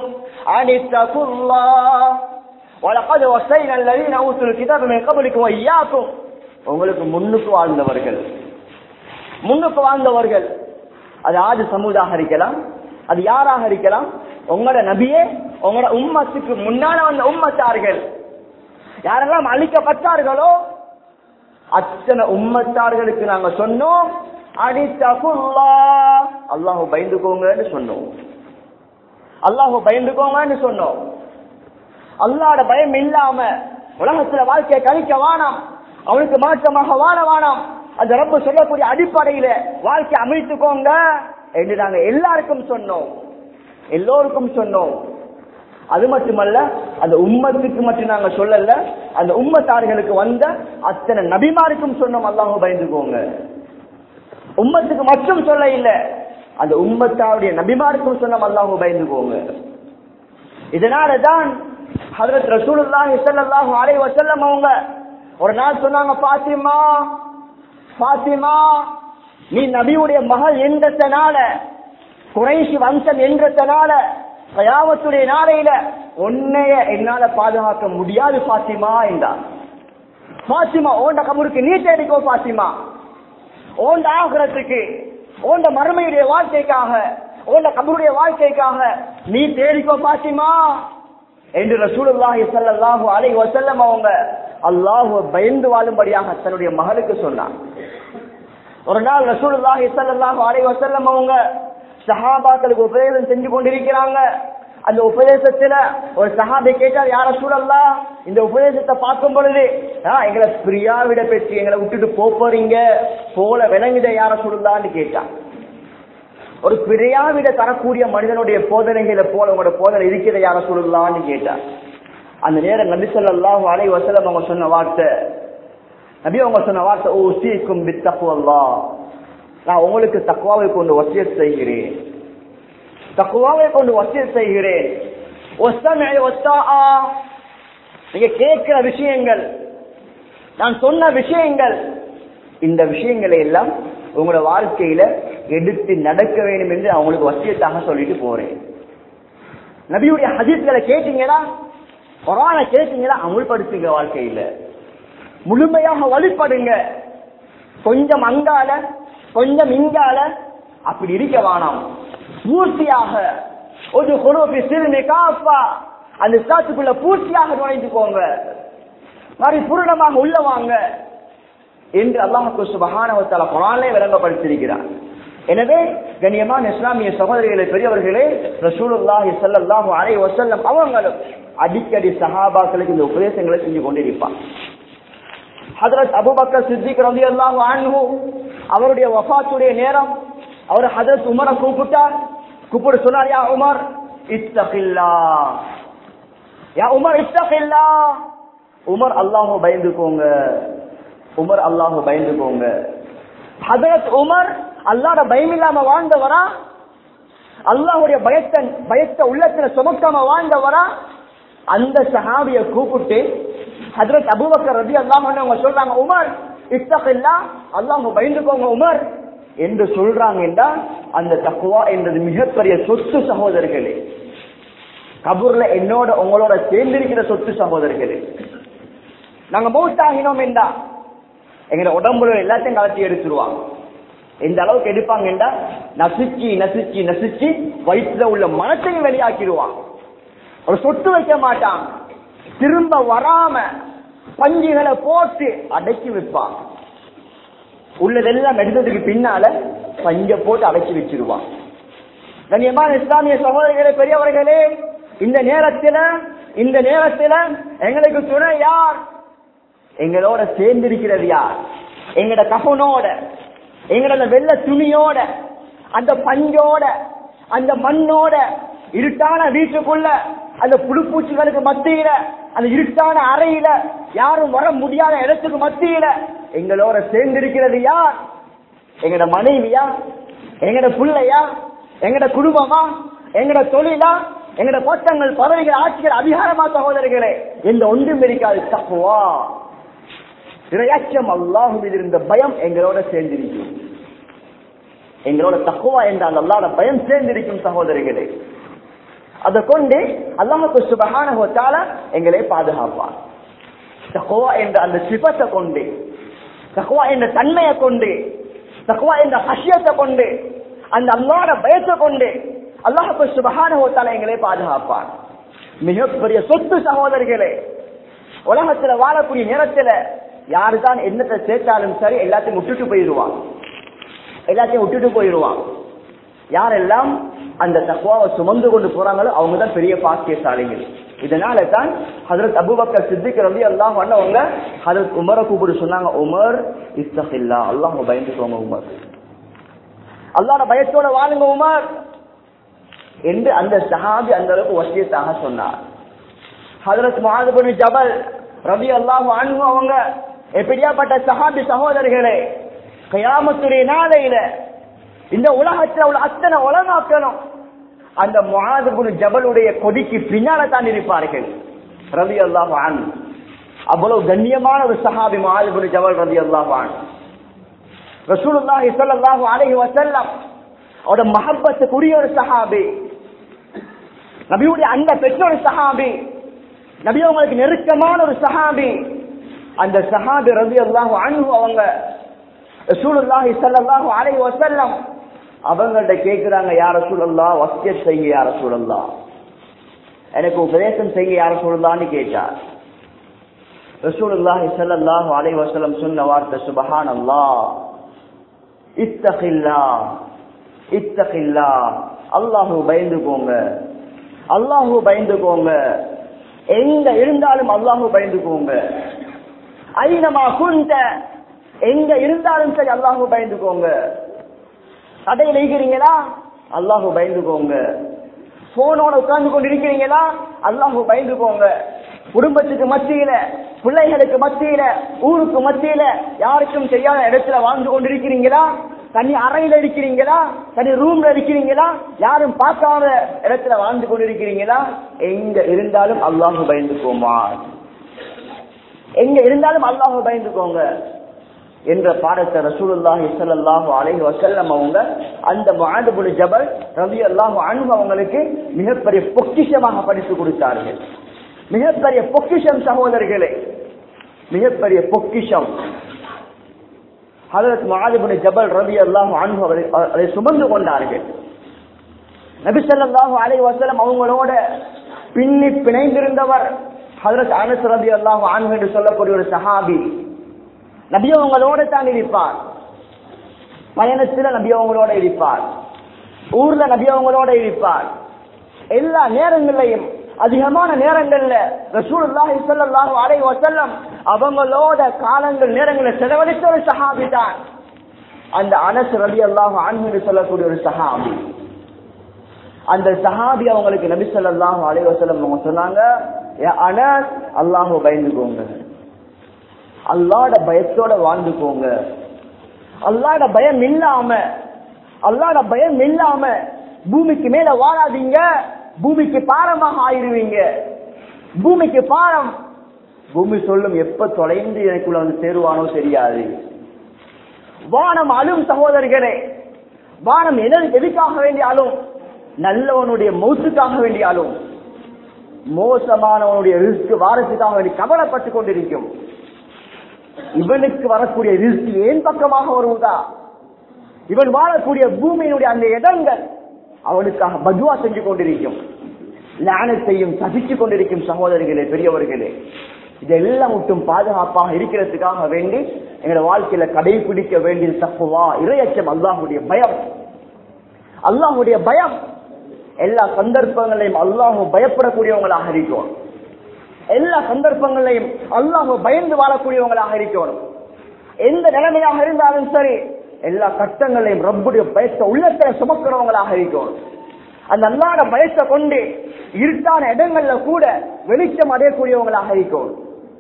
أن اتقوا الله ولقد وصينا الذين أوتوا الكتاب من قبلكم وإياكم உங்களுக்கு முன்னுக்கு வாழ்ந்தவர்கள் முன்னுக்கு வாழ்ந்தவர்கள் அது ஆது சமூதாக இருக்கலாம் அது யாராக இருக்கலாம் உங்களோட நபியே உங்களோட உம்மத்துக்கு முன்னால வந்த உம்மத்தார்கள் யாரெல்லாம் அழிக்கப்பட்டார்களோ அத்தனை உம்மத்தார்களுக்கு நாங்க சொன்னோம் அடித்தகுல்லா அல்லாஹ் பயந்துக்கோங்கன்னு சொன்னோம் அல்லாஹ் பயந்துக்கோங்கன்னு சொன்னோம் அல்லாட பயம் இல்லாம உலகத்துல வாழ்க்கையை கழிக்க வானாம் அவனுக்கு மாற்றமாக வாழ வானாம் அந்த ரப்பு சொல்லக்கூடிய அடிப்படையில வாழ்க்கை அமைத்துக்கோங்க என்று நாங்க எல்லாருக்கும் சொன்னோம் எல்லோருக்கும் சொன்னோம் அது மட்டுமல்ல அந்த உம்மத்துக்கு மட்டும் நாங்க சொல்லல அந்த உம்மத்தார்களுக்கு வந்த அத்தனை நபிமாருக்கும் சொன்னோம் அல்லாஹ் பயந்துக்கோங்க உம்மத்துக்கு மட்டும் சொல்ல இல்ல அந்த உம்மத்தாவுடைய நபிமாருக்கும் சொன்னோம் அல்லாஹ் பயந்துக்கோங்க இதனாலதான் ஹதரத் ரசூலுல்லாஹி ஸல்லல்லாஹு அலைஹி வஸல்லம் அவங்க ஒரு நாள் சொன்னாங்க பாத்திமா பாத்திமா நீ நபியுடைய மகள் என்றதனால குறைஷி வம்சம் என்றதனால கயாமத்துடைய நாளையில உன்னைய என்னால பாதுகாக்க முடியாது பாத்திமா என்றார் பாத்திமா ஓண்ட கபருக்கு நீ தேடிக்கோ பாத்திமா ஓண்ட ஆகிறதுக்கு ஓண்ட மறுமையுடைய வாழ்க்கைக்காக ஓண்ட கபருடைய வாழ்க்கைக்காக நீ தேடிக்கோ பாத்திமா என்று ரசூலுல்லாஹி ஸல்லல்லாஹு அலைஹி வஸல்லம் அவங்க அல்லாஹ்வை பயந்து வாழும்படியாக தன்னுடைய மகளுக்கு சொன்னார் ஒரு நாள் ரசூலுல்லாஹி ஸல்லல்லாஹு அலைஹி வஸல்லம் அவங்க சஹாபாக்களுக்கு உபதேசம் செஞ்சு கொண்டிருக்கிறாங்க அந்த உபதேசத்துல ஒரு சஹாபி கேட்டார் யார சூழல்லா இந்த உபதேசத்தை பார்க்கும் பொழுது "ஆ, எங்களை பிரியாவிட பெற்று எங்களை விட்டுட்டு போப் போறீங்க போல விளங்குத யார சூழல்லான்னு கேட்டான் ஒரு பிரியாவிட தரக்கூடிய மனிதனுடைய போதனைகளை போல உங்களோட போதனை இருக்கிற யார சொல்லலான்னு கேட்டார் அந்த நேரம் நபி ஸல்லல்லாஹு அலைஹி வஸல்லம் அவங்க சொன்ன வார்த்தை நபி அவங்க சொன்ன வார்த்தை ஓ சீக்கும் பித்தக்குவல்லா நான் உங்களுக்கு தக்குவாவை கொண்டு வசியத் செய்கிறேன் தக்குவாவை கொண்டு வசியத் செய்கிறேன் ஒஸ்தமை ஒத்தாஆ நீங்க கேட்கிற விஷயங்கள் நான் சொன்ன விஷயங்கள் இந்த விஷயங்களை எல்லாம் உங்களோட வாழ்க்கையில எடுத்து நடக்க வேண்டும் என்று அவங்களுக்கு வசியத்தாக சொல்லிட்டு போறேன் நபியுடைய ஹதீஸ்களை கேட்டீங்களா குரான கேட்டீங்களா அமுல்படுத்துங்க வாழ்க்கையில முழுமையாக வழிபடுங்க கொஞ்சம் அங்கால கொஞ்சம் இங்கால அப்படி இருக்க வேணாம் பூர்த்தியாக ஒரு குருபி சிறுமி காப்பா அந்த சாத்துக்குள்ள பூர்த்தியாக நுழைந்து போங்க பரிபூர்ணமாக உள்ள வாங்க என்று அல்லாஹு சுபஹானவத்தால குரானே விளங்கப்படுத்தியிருக்கிறார் எனவே கண்ணியமான இஸ்லாமிய சகோதரிகளை பெரியவர்களே ரசூலுல்லாஹி ஸல்லல்லாஹு அலைஹி வஸல்லம் அவங்களும் அடிக்கடி சஹாபாக்களுக்கு இந்த உபதேசங்களை செஞ்சு கொண்டிருப்பார் ஹதரத் அபூபக்கர் சித்திக் ரலியல்லாஹு அன்ஹு அவருடைய வஃபாத்துடைய நேரம் அவர் ஹதரத் உமரை கூப்பிட்டார் கூப்பிட்டு சொன்னார் யா உமர் இத்தகில்லா யா உமர் இத்தகில்லா உமர் அல்லாஹ் பயந்துக்கோங்க உமர் அல்லாஹ் பயந்துக்கோங்க ஹதரத் உமர் அல்லாட பயம் இல்லாம வாழ்ந்தவரா அல்லாஹுடைய பயத்தை பயத்தை உள்ளத்துல சுமக்காம வாழ்ந்தவரா அந்த சஹாபிய கூப்பிட்டு ஹதரத் அபூபக்கர் ரதி அல்லாஹ் அவங்க சொல்றாங்க உமர் இத்தகில்லா அல்லாஹ் பயந்துக்கோங்க உமர் என்று சொல்றாங்க என்றால் அந்த தக்குவா என்றது மிகப்பெரிய சொத்து சகோதரர்களே கபூர்ல என்னோட உங்களோட சேர்ந்திருக்கிற சொத்து சகோதரர்களே நாங்க மௌத்தாகினோம் என்றா எங்க உடம்புல எல்லாத்தையும் கலத்தி எடுத்துருவாங்க எந்த அளவுக்கு எடுப்பாங்கன்றா நசுச்சி நசுச்சி நசுச்சி வயிற்றுல உள்ள மனத்தையும் வெளியாக்கிடுவான் ஒரு சொட்டு வைக்க மாட்டான் திரும்ப வராம பஞ்சுகளை போட்டு அடக்கி வைப்பான் உள்ளதெல்லாம் எடுத்ததுக்கு பின்னால பஞ்ச போட்டு அடக்கி வச்சிருவான் கண்ணியமான இஸ்லாமிய சகோதரர்களே பெரியவர்களே இந்த நேரத்துல இந்த நேரத்துல எங்களுக்கு துணை யார் எங்களோட சேர்ந்திருக்கிறது யார் எங்கட கஃனோட எங்களோட வெள்ள துணியோட அந்த பஞ்சோட அந்த மண்ணோட இருட்டான வீட்டுக்குள்ள அந்த புழுப்பூச்சிகளுக்கு மத்தியில அந்த இருட்டான அறையில யாரும் வர முடியாத இடத்துக்கு மத்தியில எங்களோட சேர்ந்திருக்கிறது யார் எங்கட மனைவியா எங்கட பிள்ளையா எங்கட குடும்பமா எங்கட தொழிலா எங்கட கோட்டங்கள் பதவிகள் ஆட்சிகள் அதிகாரமா சகோதரர்களே எந்த ஒன்றும் இருக்காது தப்புவா இரையாச்சம் அல்லாஹுவில் இருந்த பயம் எங்களோட சேர்ந்திருக்கும் எங்களோட தக்குவா என்ற அந்த அல்லாத பயம் சேர்ந்திருக்கும் சகோதரிகளே அதை கொண்டு அல்லாஹுக்கு சுபகான எங்களை பாதுகாப்பார் தக்குவா என்ற அந்த சிபத்தை கொண்டு தக்குவா என்ற தன்மையை கொண்டு தக்குவா என்ற ஹஷியத்தை கொண்டு அந்த அல்லாட பயத்தை கொண்டு அல்லாஹுக்கு சுபகான எங்களை பாதுகாப்பார் மிகப்பெரிய சொத்து சகோதரிகளே உலகத்துல வாழக்கூடிய நேரத்துல யாருதான் என்னத்தை சேர்த்தாலும் சரி எல்லாத்தையும் விட்டுட்டு போயிடுவான் எல்லாத்தையும் விட்டுட்டு போயிடுவான் யாரெல்லாம் அந்த தக்குவாவை சுமந்து கொண்டு போறாங்களோ அவங்க தான் பெரிய பாக்கியசாலிகள் இதனால தான் ஹதரத் அபுபக்கர் சித்திக் ரவி அல்லாஹ் பண்ணவங்க ஹதரத் உமரை கூப்பிட்டு சொன்னாங்க உமர் இஸ்தகில்லா அல்லாஹ் பயந்துக்கோங்க உமர் அல்லாட பயத்தோட வாழுங்க உமர் என்று அந்த சஹாபி அந்த அளவுக்கு வசியத்தாக சொன்னார் ஹதரத் மகாதபுரி ஜபல் ரவி அல்லாஹ் அன்பு அவங்க எப்படியாப்பட்ட சஹாபி சகோதரர்களே கயாமத்துடைய நாளையில இந்த உலகத்துல உள்ள அத்தனை உலகாக்கணும் அந்த முகாதுபுரு ஜபலுடைய கொடிக்கு பின்னால தான் இருப்பார்கள் ரவி அல்லாஹ் அன் அவ்வளவு கண்ணியமான ஒரு சஹாபி முகாதுபுரு ஜபல் ரவி அல்லாஹ் அன் ரசூலுல்லாஹி ஸல்லல்லாஹு அலைஹி வஸல்லம் அவரோட மஹப்பத்துக்குரிய ஒரு சஹாபி நபியுடைய அன்பை பெற்ற ஒரு சஹாபி நபி அவங்களுக்கு நெருக்கமான ஒரு சஹாபி அந்த சஹாபி ரவி அல்லாஹு அன்பு அவங்க ரசூலுல்லாஹி ஸல்லல்லாஹு அலைஹி வஸல்லம் அவங்கள்ட்ட கேக்குறாங்க யார சூழல்லா வசிய செய்ய யார சூழல்லா எனக்கு உபதேசம் செய்ய யார சூழல்லான்னு கேட்டார் ரசூலுல்லாஹி ஸல்லல்லாஹு அலைஹி வஸல்லம் சொன்ன வார்த்தை சுபஹானல்லாஹ் இத்தகில்லா இத்தகில்லா அல்லாஹு பயந்து போங்க அல்லாஹு பயந்து போங்க எங்க இருந்தாலும் அல்லாஹு பயந்து போங்க ஐனமா குந்த எங்க இருந்தாலும் சரி அல்லாஹு பயந்துக்கோங்க கடையில் இருக்கிறீங்களா அல்லாஹு பயந்துக்கோங்க போனோட உட்கார்ந்து கொண்டு இருக்கிறீங்களா அல்லாஹு பயந்துக்கோங்க குடும்பத்துக்கு மத்தியில பிள்ளைகளுக்கு மத்தியில ஊருக்கு மத்தியில யாருக்கும் செய்யாத இடத்துல வாழ்ந்து கொண்டிருக்கிறீங்களா தனி அறையில இருக்கிறீங்களா தனி ரூம்ல இருக்கிறீங்களா யாரும் பார்க்காத இடத்துல வாழ்ந்து கொண்டிருக்கிறீங்களா எங்க இருந்தாலும் அல்லாஹு பயந்துக்கோமா எங்க இருந்தாலும் அல்லாஹு பயந்துக்கோங்க என்ற பாடத்தை ரசூலுல்லாஹி ஸல்லல்லாஹு அலைஹி வஸல்லம் அவங்க அந்த முஆதுபுல் ஜபல் ரலியல்லாஹு அன்ஹு அவங்களுக்கு மிகப்பெரிய பொக்கிஷமாக படித்து கொடுத்தார்கள் மிகப்பெரிய பொக்கிஷம் சகோதரர்களே மிகப்பெரிய பொக்கிஷம் ஹதரத் முஆதுபுல் ஜபல் ரலியல்லாஹு அன்ஹு அவரை- அதை சுமந்து கொண்டார்கள் நபி ஸல்லல்லாஹு அலைஹி வஸல்லம் அவங்களோட பின்னி பிணைந்திருந்தவர் ஹதரத் அனஸ் ரலியல்லாஹு அன்ஹு என்று சொல்லக்கூடிய ஒரு சஹாபி நபி அவங்களோட தான் இருப்பார் பயணத்துல நபி அவங்களோட இருப்பார் ஊர்ல நபி அவங்களோட இருப்பார் எல்லா நேரங்களையும் அதிகமான நேரங்கள்ல ரசூலுல்லாஹி ஸல்லல்லாஹு அலைஹி வஸல்லம் அவங்களோட காலங்கள் நேரங்களை செலவழித்த ஒரு சஹாபி தான் அந்த அனஸ் ரலியல்லாஹு அன்ஹு என்று சொல்லக்கூடிய ஒரு சஹாபி அந்த சஹாபி அவங்களுக்கு நபி ஸல்லல்லாஹு அலைஹி வஸல்லம் அவங்க சொன்னாங்க "யா அனஸ் அல்லாஹ்வை பயந்துக்கோங்க அல்லாட பயத்தோட வாழ்ந்துக்கோங்க அல்லாட பயம் இல்லாம அல்லாட பயம் இல்லாம பூமிக்கு மேல வாழாதீங்க பூமிக்கு பாரமாக ஆயிருவீங்க பூமிக்கு பாரம் பூமி சொல்லும் எப்ப தொலைந்து எனக்குள்ள வந்து சேருவானோ தெரியாது வானம் அழும் சகோதரர்களே வானம் எது எதுக்காக வேண்டியாலும் நல்லவனுடைய மௌத்துக்காக வேண்டியாலும் மோசமானவனுடைய ரிஸ்க் வாரத்துக்காக வேண்டி கவலைப்பட்டுக் கொண்டிருக்கும் இவனுக்கு வரக்கூடிய ரிஸ்க் ஏன் பக்கமாக வருவதா இவன் வாழக்கூடிய பூமியினுடைய அந்த இடங்கள் அவனுக்காக பதுவா செஞ்சு கொண்டிருக்கும் ஞானத்தையும் சகிச்சுக் கொண்டிருக்கும் சகோதரிகளே பெரியவர்களே இதெல்லாம் மட்டும் பாதுகாப்பாக இருக்கிறதுக்காக வேண்டி எங்களோட வாழ்க்கையில கடைபிடிக்க வேண்டியது தப்புவா இரையச்சம் அல்லாஹுடைய பயம் அல்லாஹுடைய பயம் எல்லா சந்தர்ப்பங்களையும் அல்லாஹு பயப்படக்கூடியவங்களாக இருக்கணும் எல்லா சந்தர்ப்பங்களையும் அல்லாஹ் பயந்து வாழக்கூடியவங்களாக இருக்கணும் எந்த நிலைமையாக இருந்தாலும் சரி எல்லா கட்டங்களையும் ரப்புடைய பயத்தை உள்ளத்துல சுமக்கிறவங்களாக இருக்கணும் அந்த அல்லாட பயத்தை கொண்டு இருட்டான இடங்கள்ல கூட வெளிச்சம் அடையக்கூடியவங்களாக இருக்கணும்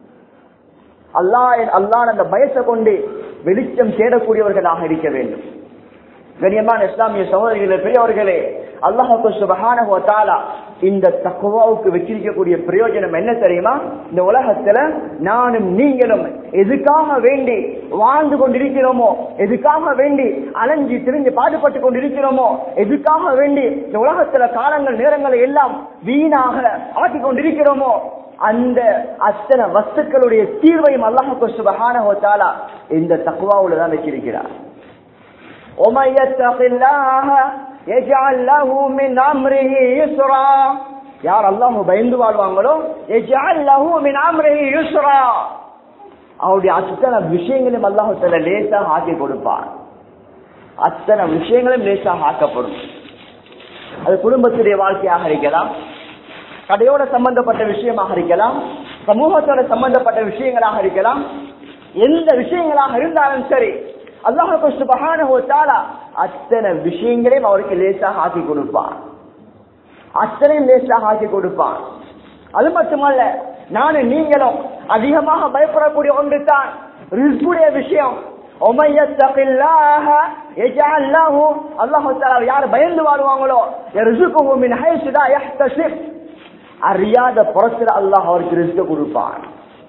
அல்லாஹ் அல்லாஹ் அந்த பயத்தை கொண்டு வெளிச்சம் தேடக்கூடியவர்களாக இருக்க வேண்டும் கண்ணியமான இஸ்லாமிய சகோதரிகளே பெரியவர்களே அல்லாஹு சுபஹானஹு வ தஆலா இந்த தக்குவாவுக்கு வச்சிருக்கக்கூடிய பிரயோஜனம் என்ன தெரியுமா இந்த உலகத்துல நானும் நீங்களும் எதுக்காக வேண்டி வாழ்ந்து கொண்டிருக்கிறோமோ எதுக்காக வேண்டி அலைஞ்சி திரிஞ்சு பாடுபட்டு கொண்டிருக்கிறோமோ எதுக்காக வேண்டி இந்த உலகத்துல காலங்கள் நேரங்களை எல்லாம் வீணாக ஆக்கி கொண்டிருக்கிறோமோ அந்த அத்தனை வஸ்துக்களுடைய தீர்வையும் அல்லாஹு சுபஹானஹு வ தஆலா இந்த தக்குவாவுல தான் வச்சிருக்கிறார் ومن يتق الله يجعل له من امره يسرا யார் அல்லாஹ் பயந்து வாழ்வாங்களோ يجعل له من امره يسرا அவருடைய அத்தனை விஷயங்களையும் அல்லாஹ் தஆலா லேசாக ஆக்கி கொடுப்பார் அத்தனை விஷயங்களும் லேசாக ஆக்கப்படும் அது குடும்பத்துடைய வாழ்க்கையாக இருக்கலாம் கடையோட சம்பந்தப்பட்ட விஷயமாக இருக்கலாம் சமூகத்தோட சம்பந்தப்பட்ட விஷயங்களாக இருக்கலாம் எந்த விஷயங்களாக இருந்தாலும் சரி அல்லாஹு சுபஹானஹு தஆலா அத்தனை விஷயங்களையும் அவருக்கு லேசாக ஆக்கி கொடுப்பான் அத்தனையும் லேசாக ஆக்கி கொடுப்பான் அது மட்டுமல்ல நானும் நீங்களும் அதிகமாக பயப்படக்கூடிய ஒன்று தான் ரிஸ்குடைய விஷயம் وَمَن يَتَّقِ اللَّهَ يَجْعَل لَّهُ அல்லாஹ் தஆலா யார் பயந்து வாழ்வாங்களோ يَرْزُقْهُ مِنْ حَيْثُ لَا يَحْتَسِبُ அறியாத புறத்துல அல்லாஹ் அவருக்கு ரிஸ்க கொடுப்பான்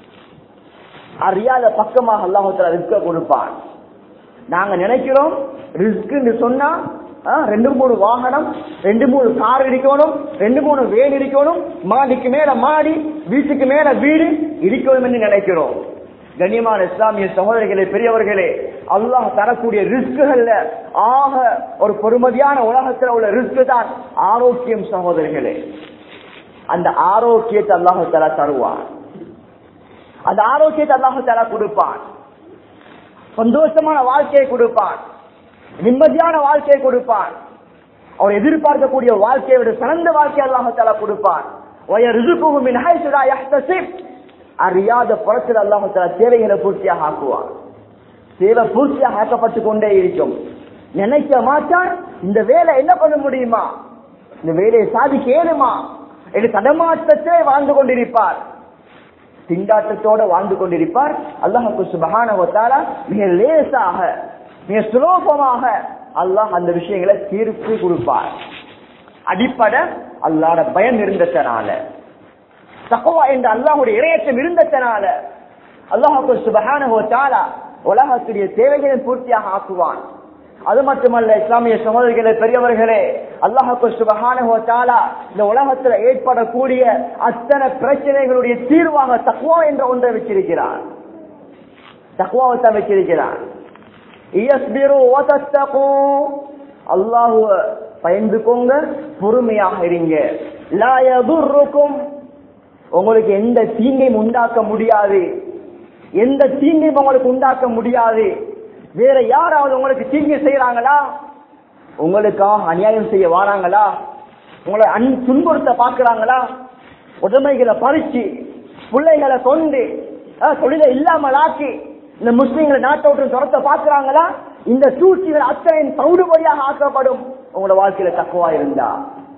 அறியாத பக்கமாக அல்லாஹ் ரிஸ்க கொடுப்பான் நாங்க நினைக்கிறோம் ரிஸ்க் சொன்னா ஆ, ரெண்டு மூணு வாகனம் ரெண்டு மூணு கார் இருக்கணும் ரெண்டு மூணு வேன் இருக்கணும் மாடிக்கு மேல மாடி வீட்டுக்கு மேல வீடு இருக்கணும் என்று நினைக்கிறோம் கண்ணியமான இஸ்லாமிய சகோதரர்களே பெரியவர்களே அல்லாஹ் தரக்கூடிய ரிஸ்குகள்ல ஆக ஒரு பொறுமதியான உலகத்துல உள்ள ரிஸ்க் தான் ஆரோக்கியம் சகோதரர்களே அந்த ஆரோக்கியத்தை அல்லாஹு தலா தருவான் அந்த ஆரோக்கியத்தை அல்லாஹு தலா கொடுப்பான் சந்தோஷமான வாழ்க்கையை கொடுப்பான் நிம்மதியான வாழ்க்கையை கொடுப்பான் அவர் எதிர்பார்க்கக்கூடிய வாழ்க்கையை விட சிறந்த வாழ்க்கை அல்லாஹால கொடுப்பான் وَيَرْزُقُهُ مِنْ حَيْثُ لَا يَحْتَسِبُ அறியாத புறத்தில் அல்லாஹால தேவைகளை பூர்த்தியாக ஆக்குவான் தேவை பூர்த்தியாக ஆக்கப்பட்டு கொண்டே இருக்கும் நினைக்க மாட்டான் இந்த வேலை என்ன பண்ண முடியுமா இந்த வேலையை சாதிக்க ஏழுமா என்று தடமாற்றத்தை வாழ்ந்து கொண்டிருப்பார் திண்டாட்டத்தோட வாழ்ந்து கொண்டிருப்பார் அல்லாஹு சுபஹானவத்தால மிக லேசாக மிக சுலோபமாக அல்லாஹ் அந்த விஷயங்களை தீர்ப்பு கொடுப்பார் அடிப்படை அல்லாட பயம் இருந்ததனால தக்குவா என்ற அல்லாஹுடைய இறையச்சம் இருந்ததனால அல்லாஹு சுபஹானவத்தால உலகத்துடைய தேவைகளை பூர்த்தியாக ஆக்குவான் அது மட்டுமல்ல இஸ்லாமிய சகோதரிகளே பெரியவர்களே அல்லாஹு சுபஹானஹு தஆலா இந்த உலகத்துல ஏற்படக்கூடிய அத்தனை பிரச்சனைகளுடைய தீர்வாக தக்வா என்ற ஒன்றை வச்சிருக்கிறார் தக்வாவை தான் வச்சிருக்கிறார் இயஸ்பிரு வதத்தகு அல்லாஹ்வ பயந்துக்கோங்க பொறுமையாக இருங்க லா யதுர்ருக்கும் உங்களுக்கு எந்த தீங்கையும் உண்டாக்க முடியாது எந்த தீங்கையும் உங்களுக்கு உண்டாக்க முடியாது வேற யாராவது உங்களுக்கு தீங்கு செய்யறாங்களா உங்களுக்காக அநியாயம் செய்ய வாராங்களா உங்களை அன் துன்புறுத்த பாக்குறாங்களா உடமைகளை பறிச்சு பிள்ளைகளை கொண்டு அஹ், தொழிலை இல்லாமல் ஆக்கி இந்த முஸ்லீம்களை நாட்டை விட்டு துரத்த பாக்குறாங்களா இந்த சூழ்ச்சிகள் அத்தனை சௌடுபடியாக ஆக்கப்படும் உங்களோட வாழ்க்கையில தக்குவா இருந்தா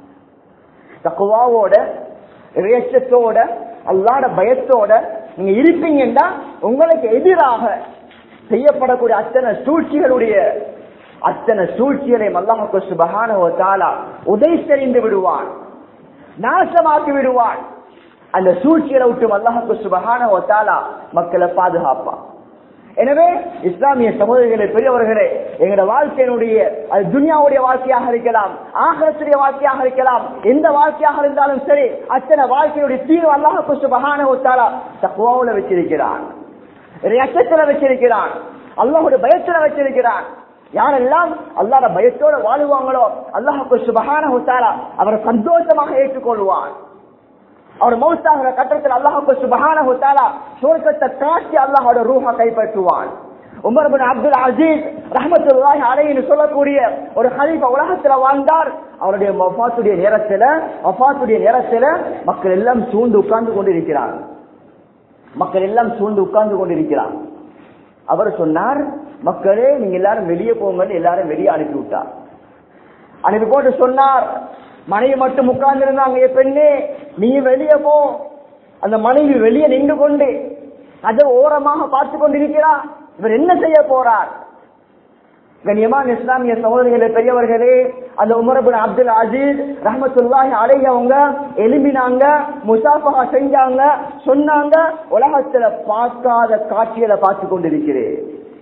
தக்குவாவோட இறையச்சத்தோட அல்லாட பயத்தோட நீங்க இருப்பீங்கன்னா உங்களுக்கு எதிராக செய்யப்படக்கூடிய அத்தனை சூழ்ச்சிகளுடைய அத்தனை சூழ்ச்சிகளையும் அல்லாஹு சுபஹானஹு வ தஆலா உதை தெரிந்து விடுவான் நாசமாக்கி விடுவான் அந்த சூழ்ச்சிகளை விட்டு அல்லாஹு சுபஹானஹு வ தஆலா மக்களை பாதுகாப்பான் எனவே இஸ்லாமிய சமூகங்களே பெரியவர்களே எங்களோட வாழ்க்கையினுடைய அது துனியாவுடைய வாழ்க்கையாக இருக்கலாம் ஆகலத்துடைய வாழ்க்கையாக இருக்கலாம் எந்த வாழ்க்கையாக இருந்தாலும் சரி அத்தனை வாழ்க்கையுடைய தீர்வு அல்லாஹு சுபஹானஹு வ தஆலா தக்வாவுல வச்சிருக்கிறான் அச்சத்துல வச்சிருக்கிறான் அல்லாஹோட பயத்துல வச்சிருக்கிறான் யாரெல்லாம் அல்லாத பயத்தோட வாழுவாங்களோ அல்லாஹு சுபஹான அவரை சந்தோஷமாக ஏற்றுக்கொள்வான் அவர் மௌத்தாகிற கட்டத்தில் அல்லாஹு சுபஹான சுவர்க்கத்தை காட்டி அல்லாஹோட ரூஹ கைப்பற்றுவான் உமர் பின் அப்துல் அசீஸ் ரஹமத்துல்லாஹி அலைன்னு சொல்லக்கூடிய ஒரு ஹலீஃபா உலகத்துல வாழ்ந்தார் அவருடைய வஃபாத்துடைய நேரத்துல வஃபாத்துடைய நேரத்துல மக்கள் எல்லாம் சூழ்ந்து உட்கார்ந்து கொண்டிருக்கிறார் மக்கள் எல்லாம் சூழ்ந்து உட்கார்ந்து கொண்டிருக்கிறார் அவர் சொன்னார் மக்களே நீங்க எல்லாரும் வெளியே போங்கன்னு எல்லாரும் வெளியே அனுப்பி விட்டார் அனுப்பி போட்டு சொன்னார் மனைவி மட்டும் உட்கார்ந்து இருந்தாங்க "ஏ பெண்ணே நீ வெளியே போ அந்த மனைவி வெளியே நின்று கொண்டு அதை ஓரமாக பார்த்து கொண்டிருக்கிறார் இவர் என்ன செய்ய போறார் கண்ணியமான இஸ்லாமிய சகோதரிகளே பெரியவர்களே அந்த உமரபுன் அப்துல் அஜீஸ் ரஹமத்துல்லாஹி அலைஹி அவங்க எலும்பினாங்க முசாஃபகா செஞ்சாங்க சொன்னாங்க உலகத்துல பார்க்காத காட்சிகளை பார்த்து கொண்டிருக்கிறேன்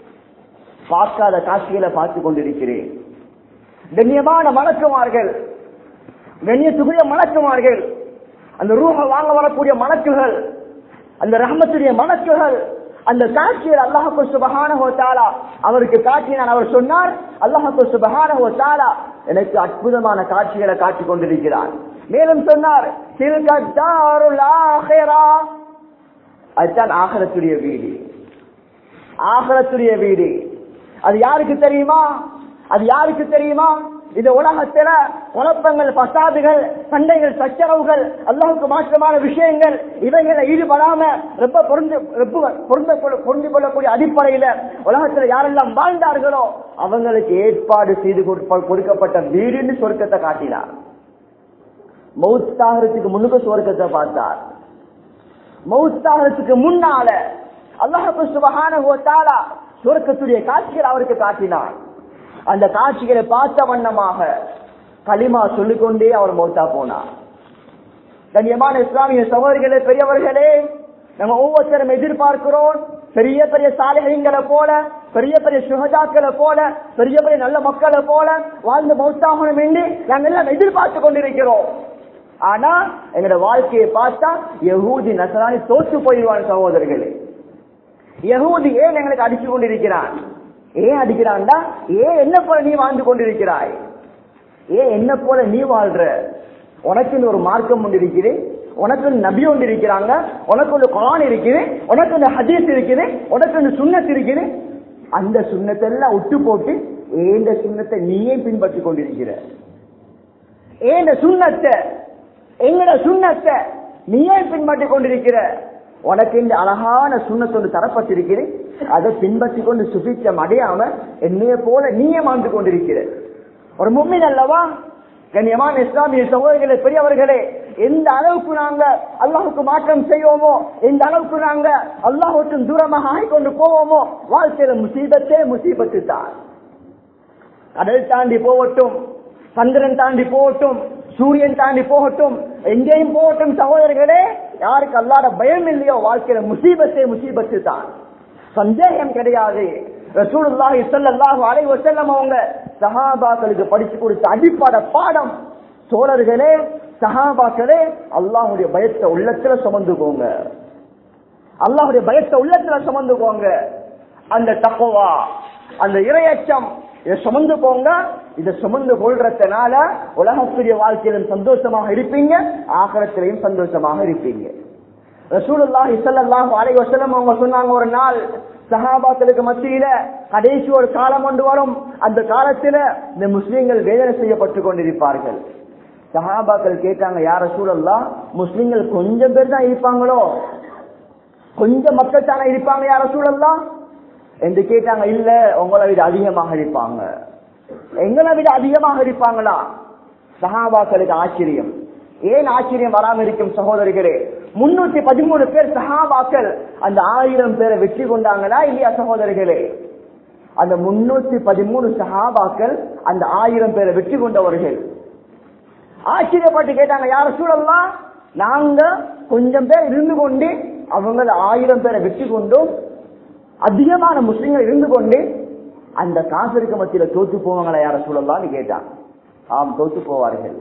பார்க்காத காட்சிகளை பார்த்து கொண்டிருக்கிறேன் கண்ணியமான மலக்குமார்கள் கண்ணியத்துக்குரிய மலக்குமார்கள் அந்த ரூஹ வாங்க வரக்கூடிய மலக்குகள் அந்த ரஹமத்துடைய மலக்குகள் அந்த காட்சியில் அல்லாஹு சுபஹானஹு தஆலா அவருக்கு காட்டினான் அவர் சொன்னார் அல்லாஹு சுபஹானஹு தஆலா எனக்கு அற்புதமான காட்சிகளை காட்டிக் கொண்டிருக்கிறார் மேலும் சொன்னார் "தில்க தாருல் ஆஹிரா." அதுதான் ஆகரத்துடைய வீடு ஆகரத்துடைய வீடு அது யாருக்கு தெரியுமா அது யாருக்கு தெரியுமா இந்த உலகத்துல குழப்பங்கள் பசாதுகள் சண்டைகள் சச்சரவுகள் அல்லாஹுக்கு மாற்றமான விஷயங்கள் இவைகளை ஈடுபடாம ரொம்ப பொருந்து ரொம்ப பொருந்த கொள்ள- பொருந்திக் கொள்ளக்கூடிய அடிப்படையில உலகத்துல யாரெல்லாம் வாழ்ந்தார்களோ அவங்களுக்கு ஏற்பாடு செய்து கொடுப்ப- கொடுக்கப்பட்ட வீடுன்னு சொர்க்கத்தை காட்டினார் மௌத்தாகிறதுக்கு முன்னுக்கு சொர்க்கத்தை பார்த்தார் மௌத்தாகிறதுக்கு முன்னால அல்லாஹு சுபஹானஹு வ தஆலா சொர்க்கத்துடைய காட்சிகள் அவருக்கு காட்டினார் அந்த காட்சிகளை பார்த்த வண்ணமாக களிமா சொல்லிக்கொண்டே அவர் மௌத்தா போனார் கண்ணியமான இஸ்லாமிய சகோதரிகளே பெரியவர்களே நம்ம ஒவ்வொருத்தரும் எதிர்பார்க்கிறோம் பெரிய பெரிய சாலைகளை போல பெரிய பெரிய சுகதாக்களை போல பெரிய பெரிய நல்ல மக்களை போல வாழ்ந்து மௌத்தாகணும் என்று நாங்கள் எல்லாம் எதிர்பார்த்து கொண்டிருக்கிறோம் ஆனா எங்களோட வாழ்க்கையை பார்த்தா யகூதி நசராணி தோற்று போயிடுவான் சகோதரர்களே யகூதி ஏன் எங்களுக்கு அடிச்சு கொண்டிருக்கிறான் ஏன் அடிக்கிறான்டா ஏன் என்ன போல நீ வாழ்ந்து கொண்டிருக்கிறாய் ஏன் என்ன போல நீ வாழ்ற உனக்கு ஒரு மார்க்கம் ஒன்று இருக்குது உனக்கு ஒரு நபி ஒன்று இருக்கிறாங்க உனக்கு ஒரு குரான் இருக்குது உனக்கு ஒரு ஹதீஸ் இருக்குது உனக்கு ஒரு சுண்ணத் இருக்குது அந்த சுண்ணத்தெல்லாம் விட்டு போட்டு ஏந்த சுண்ணத்தை நீயே பின்பற்றி கொண்டிருக்கிற ஏந்த சுண்ணத்தை எங்கட சுண்ணத்தை நீயே பின்பற்றி கொண்டிருக்கிற உனக்கு இந்த அழகான சுண்ணத்தொன்று தரப்பட்டிருக்கிறது அதை பின்பற்றி கொண்டு சுபிச்சம் அடையாம என்னைய போல நீயே வாழ்ந்து கொண்டிருக்கிற ஒரு மும்மின் அல்லவா கண்ணியமான இஸ்லாமிய சகோதரர்களே பெரியவர்களே எந்த அளவுக்கு நாங்க அல்லாஹுக்கு மாற்றம் செய்வோமோ எந்த அளவுக்கு நாங்க அல்லாஹுக்கு தூரமாக ஆகிக்கொண்டு போவோமோ வாழ்க்கையில முசீபத்தே முசீபத்து தான் கடல் தாண்டி போகட்டும் சந்திரன் தாண்டி போகட்டும் சூரியன் தாண்டி போகட்டும் எங்கேயும் போகட்டும் சகோதரர்களே யாருக்கு அல்லாத பயம் இல்லையோ வாழ்க்கையில முசீபத்தே முசீபத்து தான் சந்தேகம் கிடையாது ரசூலுல்லாஹி ஸல்லல்லாஹு அலைஹி வஸல்லம் அவங்க சஹாபாக்களுக்கு படிச்சு கொடுத்த அடிப்படை பாடம் தோழர்களே சஹாபாக்களே அல்லாஹ்வுடைய பயத்தை உள்ளத்துல சுமந்துக்கோங்க அல்லாஹ்வுடைய பயத்தை உள்ளத்துல சுமந்துக்கோங்க அந்த தக்குவா அந்த இரையச்சம் இதை சுமந்து போங்க இதை சுமந்து கொள்றதுனால உலகத்துடைய வாழ்க்கையிலும் சந்தோஷமாக இருப்பீங்க ஆகரத்திலையும் சந்தோஷமாக இருப்பீங்க ரசூலுல்லாஹி ஸல்லல்லாஹு அலைஹி வஸல்லம் அவங்க சொன்னாங்க ஒரு நாள் சஹாபாக்களுக்கு மத்தியில கடைசி ஒரு காலம் கொண்டு வரும் அந்த காலத்துல இந்த முஸ்லிம்கள் வேதனை செய்யப்பட்டு கொண்டிருப்பார்கள் சஹாபாக்கள் கேட்டாங்க யார சூழல்லா முஸ்லிம்கள் கொஞ்சம் பேர் தான் இருப்பாங்களோ கொஞ்சம் மக்கள் தானே இருப்பாங்க யார சூழல்லாம் என்று கேட்டாங்க இல்ல உங்களை விட அதிகமாக இருப்பாங்க எங்களை விட அதிகமாக இருப்பாங்களா சஹாபாக்களுக்கு ஆச்சரியம் ஏன் ஆச்சரியம் வராம இருக்கும் சகோதரிகளே முன்னூத்தி பதிமூணு பேர் சஹாபாக்கள் அந்த ஆயிரம் பேரை வெற்றி கொண்டாங்களா இல்லையா சகோதரிகளே அந்த முன்னூத்தி பதிமூணு சஹாபாக்கள் அந்த ஆயிரம் பேரை வெற்றி கொண்டவர்கள் ஆச்சரியப்பட்டு கேட்டாங்க யார சூழல்லாம் நாங்க கொஞ்சம் பேர் இருந்து கொண்டு அவங்க ஆயிரம் பேரை வெற்றி கொண்டும் அதிகமான முஸ்லிம்கள் இருந்து கொண்டு அந்த காசருக்கு மத்தியில தோத்து போவாங்களா யார சூழல்லான்னு கேட்டான் ஆம் தோத்து போவார்கள்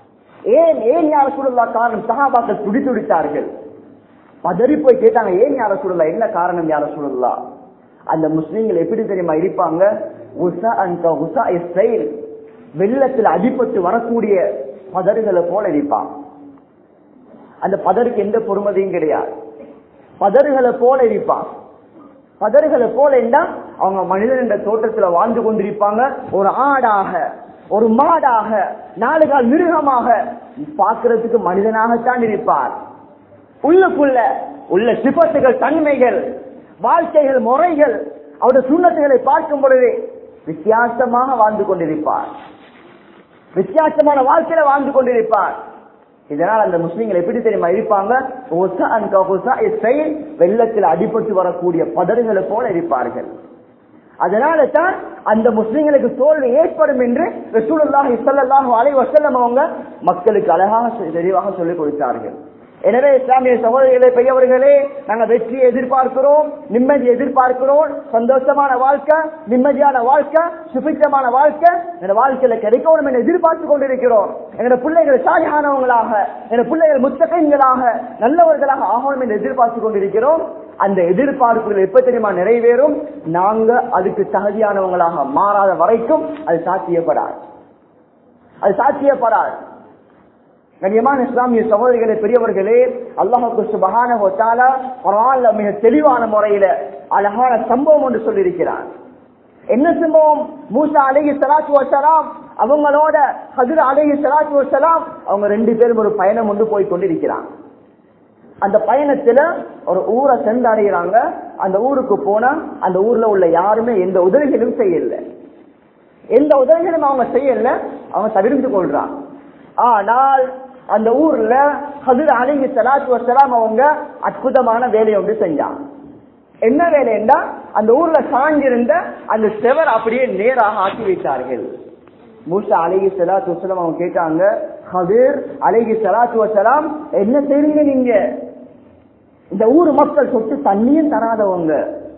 ஏன் ஏன் யார சூழல்லா காரணம் சகாபாக்கள் துடி துடித்தார்கள் பதறி போய் கேட்டாங்க ஏன் யார சூழல்லா என்ன காரணம் யார சூழல்லா அந்த முஸ்லிம்கள் எப்படி தெரியுமா இருப்பாங்க உசா அந்த உசா இஸ்ரேல் வெள்ளத்தில் அடிபட்டு வரக்கூடிய பதறுகளை போல இருப்பான் அந்த பதருக்கு எந்த பொறுமதியும் கிடையாது பதறுகளை போல இருப்பான் பதறுகளை போல இருந்தா அவங்க மனிதன் என்ற தோட்டத்துல வாழ்ந்து கொண்டிருப்பாங்க ஒரு ஆடாக ஒரு மாடாக நாலு கால் மிருகமாக பார்க்கிறதுக்கு மனிதனாகத்தான் இருப்பார் உள்ளுக்குள்ள உள்ள சிபத்துகள் தன்மைகள் வாழ்க்கைகள் முறைகள் அவருடைய சுண்ணத்துகளை பார்க்கும் பொழுது வித்தியாசமாக வாழ்ந்து கொண்டிருப்பார் வித்தியாசமான வாழ்க்கையில வாழ்ந்து கொண்டிருப்பார் இதனால் அந்த முஸ்லீம்கள் எப்படி தெரியுமா இருப்பாங்க ஒசா அன்கா ஒசா இஸ்ரேல் வெள்ளத்தில் அடிபட்டு வரக்கூடிய பதறுகளை போல இருப்பார்கள் அதனால தான் அந்த முஸ்லிம்களுக்கு தோல்வி ஏற்படும் என்று ரசூலுல்லாஹி ஸல்லல்லாஹு அலைஹி வஸல்லம் அவங்க மக்களுக்கு அழகாக தெளிவாக சொல்லிக் கொடுத்தார்கள் எனவே இஸ்லாமிய சகோதரிகளே பெரியவர்களே நாங்க வெற்றியை எதிர்பார்க்கிறோம் நிம்மதியை எதிர்பார்க்கிறோம் சந்தோஷமான வாழ்க்கை நிம்மதியான வாழ்க்கை சுபிச்சமான வாழ்க்கை எங்க வாழ்க்கையில கிடைக்கணும் என்று எதிர்பார்த்து கொண்டிருக்கிறோம் எங்க பிள்ளைகள் சாலியானவங்களாக எங்க பிள்ளைகள் முத்தகைங்களாக நல்லவர்களாக ஆகணும் என்று எதிர்பார்த்து கொண்டிருக்கிறோம் அந்த எதிர்பார்ப்புகள் எப்ப தெரியுமா நிறைவேறும் நாங்க அதுக்கு தகுதியானவங்களாக மாறாத வரைக்கும் அது சாத்தியப்படாது அது சாத்தியப்படாது கண்ணியமான இஸ்லாமிய சகோதரிகளே பெரியவர்களே அல்லாஹுக்கு சுபகான குரான்ல மிக தெளிவான முறையில அழகான சம்பவம் ஒன்று சொல்லியிருக்கிறார் என்ன சம்பவம் மூசா அழகி சலாத்து வசலாம் அவங்களோட ஹதிர அழகி சலாத்து வசலாம் அவங்க ரெண்டு பேரும் ஒரு பயணம் ஒன்று போய் கொண்டிருக்கிறாங்க அந்த பயணத்துல ஒரு ஊரை சென்றடைகிறாங்க அந்த ஊருக்கு போனா அந்த ஊர்ல உள்ள யாருமே எந்த உதவிகளும் செய்யல எந்த உதவிகளும் அவங்க செய்யல அவங்க தவிர்த்து கொள்றாங்க ஆனால் அந்த ஊர்ல ஹதிர அலிஹி சலாத்து வசலாம் அவங்க அற்புதமான வேலையை ஒன்று செஞ்சாங்க என்ன வேலைன்னா அந்த ஊர்ல சாஞ்சிருந்த அந்த செவர் அப்படியே நேராக ஆக்கி வைத்தார்கள் மூசா அலிஹி சலாத்து வசலாம் அவங்க கேட்டாங்க ஹதிர் அலிஹி சலாத்து வசலாம் என்ன செய்றீங்க நீங்க இந்த ஊர் மக்கள் சொட்டு தண்ணியும் தராதவங்க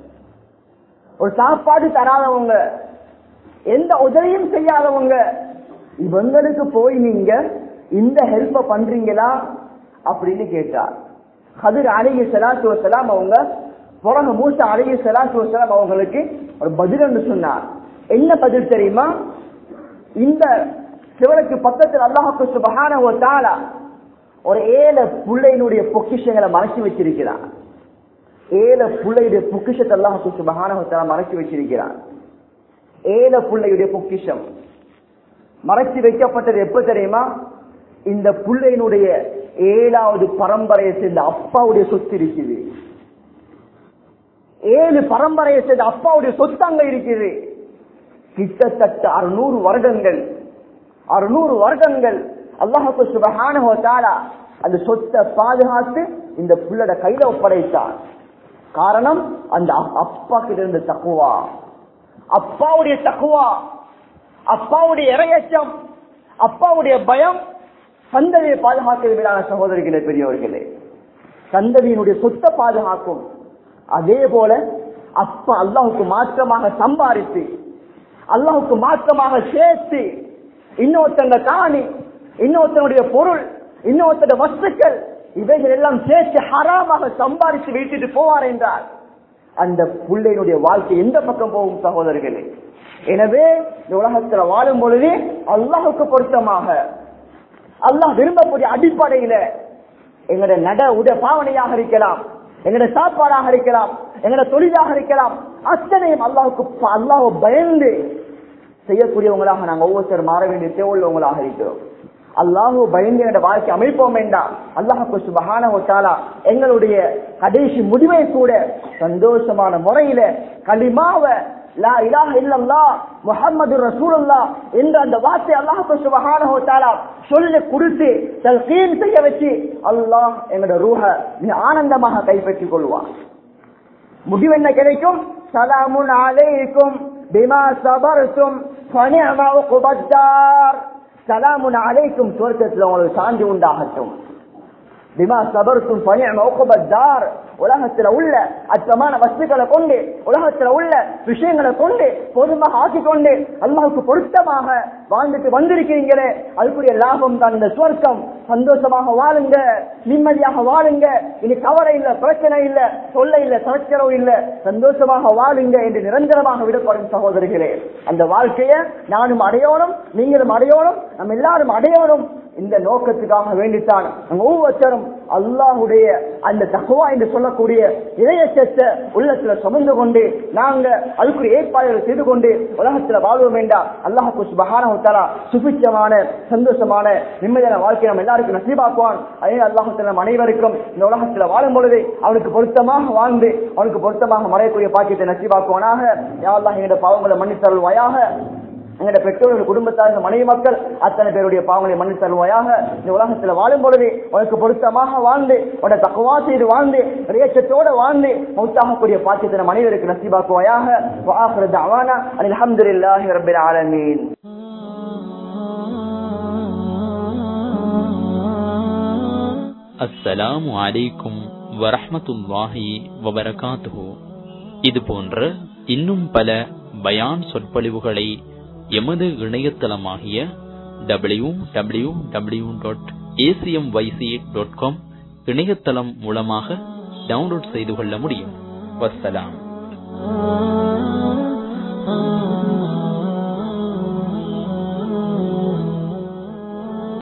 ஒரு சாப்பாடு தராதவங்க எந்த உதவியும் செய்யாதவங்க இவங்களுக்கு போய் நீங்க இந்த ஹெல்ப்ப பண்றீங்களா அப்படின்னு கேட்டார் ஹதிர் அழகி சலாத்து வசலாம் அவங்க பிறகு மூசா அழகி சலாத்து வசலாம் அவங்களுக்கு ஒரு பதில் என்று சொன்னார் என்ன பதில் தெரியுமா இந்த சிவனுக்கு பக்கத்தில் அல்லாஹுக்கு சுபகான ஒரு தாளா ஒரு ஏழை பிள்ளையினுடைய பொக்கிஷங்களை மறைச்சு வச்சிருக்கிறான் ஏழை பிள்ளையுடைய பொக்கிஷத்தை அல்லாஹுக்கு சுபகான மறைச்சு வச்சிருக்கிறான் ஏழை பிள்ளையுடைய பொக்கிஷம் மறைச்சு வைக்கப்பட்டது எப்ப தெரியுமா இந்த பிள்ளையினுடைய ஏழாவது பரம்பரையை சேர்ந்த அப்பாவுடைய சொத்து இருக்குது ஏழு பரம்பரையை சேர்ந்த அப்பாவுடைய சொத்து அங்க இருக்குது கிட்டத்தட்ட அறுநூறு வருடங்கள் அறுநூறு வருடங்கள் அல்லாஹு சுபஹான அந்த சொத்தை பாதுகாத்து இந்த புள்ளட கையில ஒப்படைத்தார் காரணம் அந்த அப்பா கிட்ட இருந்த தக்குவா அப்பாவுடைய தக்குவா அப்பாவுடைய இரையச்சம் அப்பாவுடைய பயம் சந்ததியை பாதுகாக்கிறவர்களான சகோதரிகளே பெரியவர்களே சந்ததியினுடைய சொத்தை பாதுகாக்கும் அதே போல அப்பா அல்லாஹுக்கு மாற்றமாக சம்பாதித்து அல்லாஹுக்கு மாற்றமாக சேர்த்து இன்னொருத்தங்க காணி இன்னொருத்தனுடைய பொருள் இன்னொருத்தட வஸ்துக்கள் இவைகள் எல்லாம் சேர்த்து ஹராமாக சம்பாதித்து வீட்டுட்டு போவார் என்றார் அந்த பிள்ளையினுடைய வாழ்க்கை எந்த பக்கம் போகும் சகோதரர்களே எனவே இந்த உலகத்துல வாழும் பொழுது அல்லாஹுக்கு பொருத்தமாக அல்லாஹ் விரும்பக்கூடிய அடிப்படையில எங்கட நட உட பாவனையாக இருக்கலாம் எங்கட சாப்பாடாக இருக்கலாம் எங்கட தொழிலாக இருக்கலாம் அத்தனையும் அல்லாஹுக்கு அல்லாஹ் பயந்து செய்யக்கூடியவங்களாக நாங்கள் ஒவ்வொருத்தர் மாற வேண்டிய தேவையுள்ளவங்களாக இருக்கிறோம் அல்லாஹு பயந்து என்ற வாழ்க்கை அமைப்போம் வேண்டாம் அல்லாஹு சுபஹான எங்களுடைய கடைசி முடிவை கூட சந்தோஷமான முறையில களிமாவ லா இலாஹ இல்லல்லா முஹம்மது ரசூலுல்லா என்ற அந்த வார்த்தை அல்லாஹு சுபஹானஹு தஆலா சொல்லி கொடுத்து தல்கீன் செய்ய வச்சு அல்லாஹ் எங்களோட ரூஹ மிக ஆனந்தமாக கைப்பற்றிக் கொள்வான் முடிவு என்ன கிடைக்கும் சலாமுன் அலைக்கும் பிமா சபர்தும் ஃபனிஅம உக்பத்தார் சலாமுன் அலைக்கும் சுவர்க்கத்தில் உங்களுக்கு சாந்தி உண்டாகட்டும் பிமா சபர்த்தும் பணியம உக்பத்தார் உலகத்துல உள்ள அச்சமான வஸ்துக்களை கொண்டு உலகத்துல உள்ள விஷயங்களை கொண்டு பொதுமாக ஆக்கிக் கொண்டு அல்லாஹுக்கு பொருத்தமாக வாழ்ந்துட்டு வந்திருக்கிறீங்களே அதுக்குரிய லாபம் தான் இந்த சுவர்க்கம் சந்தோஷமாக வாழுங்க நிம்மதியாக வாழுங்க இனி கவலை இல்ல பிரச்சனை இல்ல சொல்ல இல்ல சச்சரவு இல்ல சந்தோஷமாக வாழுங்க என்று நிரந்தரமாக விடப்படும் சகோதரிகளே அந்த வாழ்க்கைய நானும் அடையணும் நீங்களும் அடையணும் நம்ம எல்லாரும் அடையணும் இந்த நோக்கத்துக்காக வேண்டித்தான் நம்ம ஒவ்வொருத்தரும் அல்லாஹுடைய அந்த தகுவா என்று சொல்லக்கூடிய இளையச்சத்தை உள்ளத்துல சுமந்து கொண்டு நாங்க அதுக்குரிய ஏற்பாடுகளை செய்து கொண்டு உலகத்துல வாழ்வோம் வேண்டாம் அல்லாஹு சுபஹான சுபிச்சமான சந்தோஷமான நிம்மதியான வாழ்க்கை நம்ம எல்லாருக்கும் நசீபாக்குவான் அதே அல்லாஹு நம் அனைவருக்கும் இந்த உலகத்துல வாழும் பொழுது அவனுக்கு பொருத்தமாக வாழ்ந்து அவனுக்கு பொருத்தமாக மறையக்கூடிய பாக்கியத்தை நசீபாக்குவானாக யாரெல்லாம் எங்களுடைய பாவங்களை மன்னித்தருள்வாயாக எங்களுடைய பெற்றோர்கள் குடும்பத்தார் இந்த மனைவி மக்கள் அத்தனை பேருடைய பாவங்களை மன்னித்து தருவாயாக இந்த உலகத்துல வாழும் பொழுது உனக்கு பொருத்தமாக வாழ்ந்து உன்னை தக்குவா செய்து வாழ்ந்து ரியச்சத்தோட வாழ்ந்து மௌத்தாகக்கூடிய பாக்கியத்தின மனிதருக்கு நசீபாக்குவாயாக வாஹர் தவானா அல்ஹம்துலில்லாஹி ரப்பில் ஆலமீன் அஸ்ஸலாமு அலைக்கும் வரஹ்மத்துல்லாஹி வபரகாத்துஹு இது போன்ற இன்னும் பல பயான் சொற்பொழிவுகளை எமது இணையதளமாகிய W W W dot ACM YC dot com இணையதளம் மூலமாக டவுன்லோட் செய்து கொள்ள முடியும் வஸ்ஸலாம்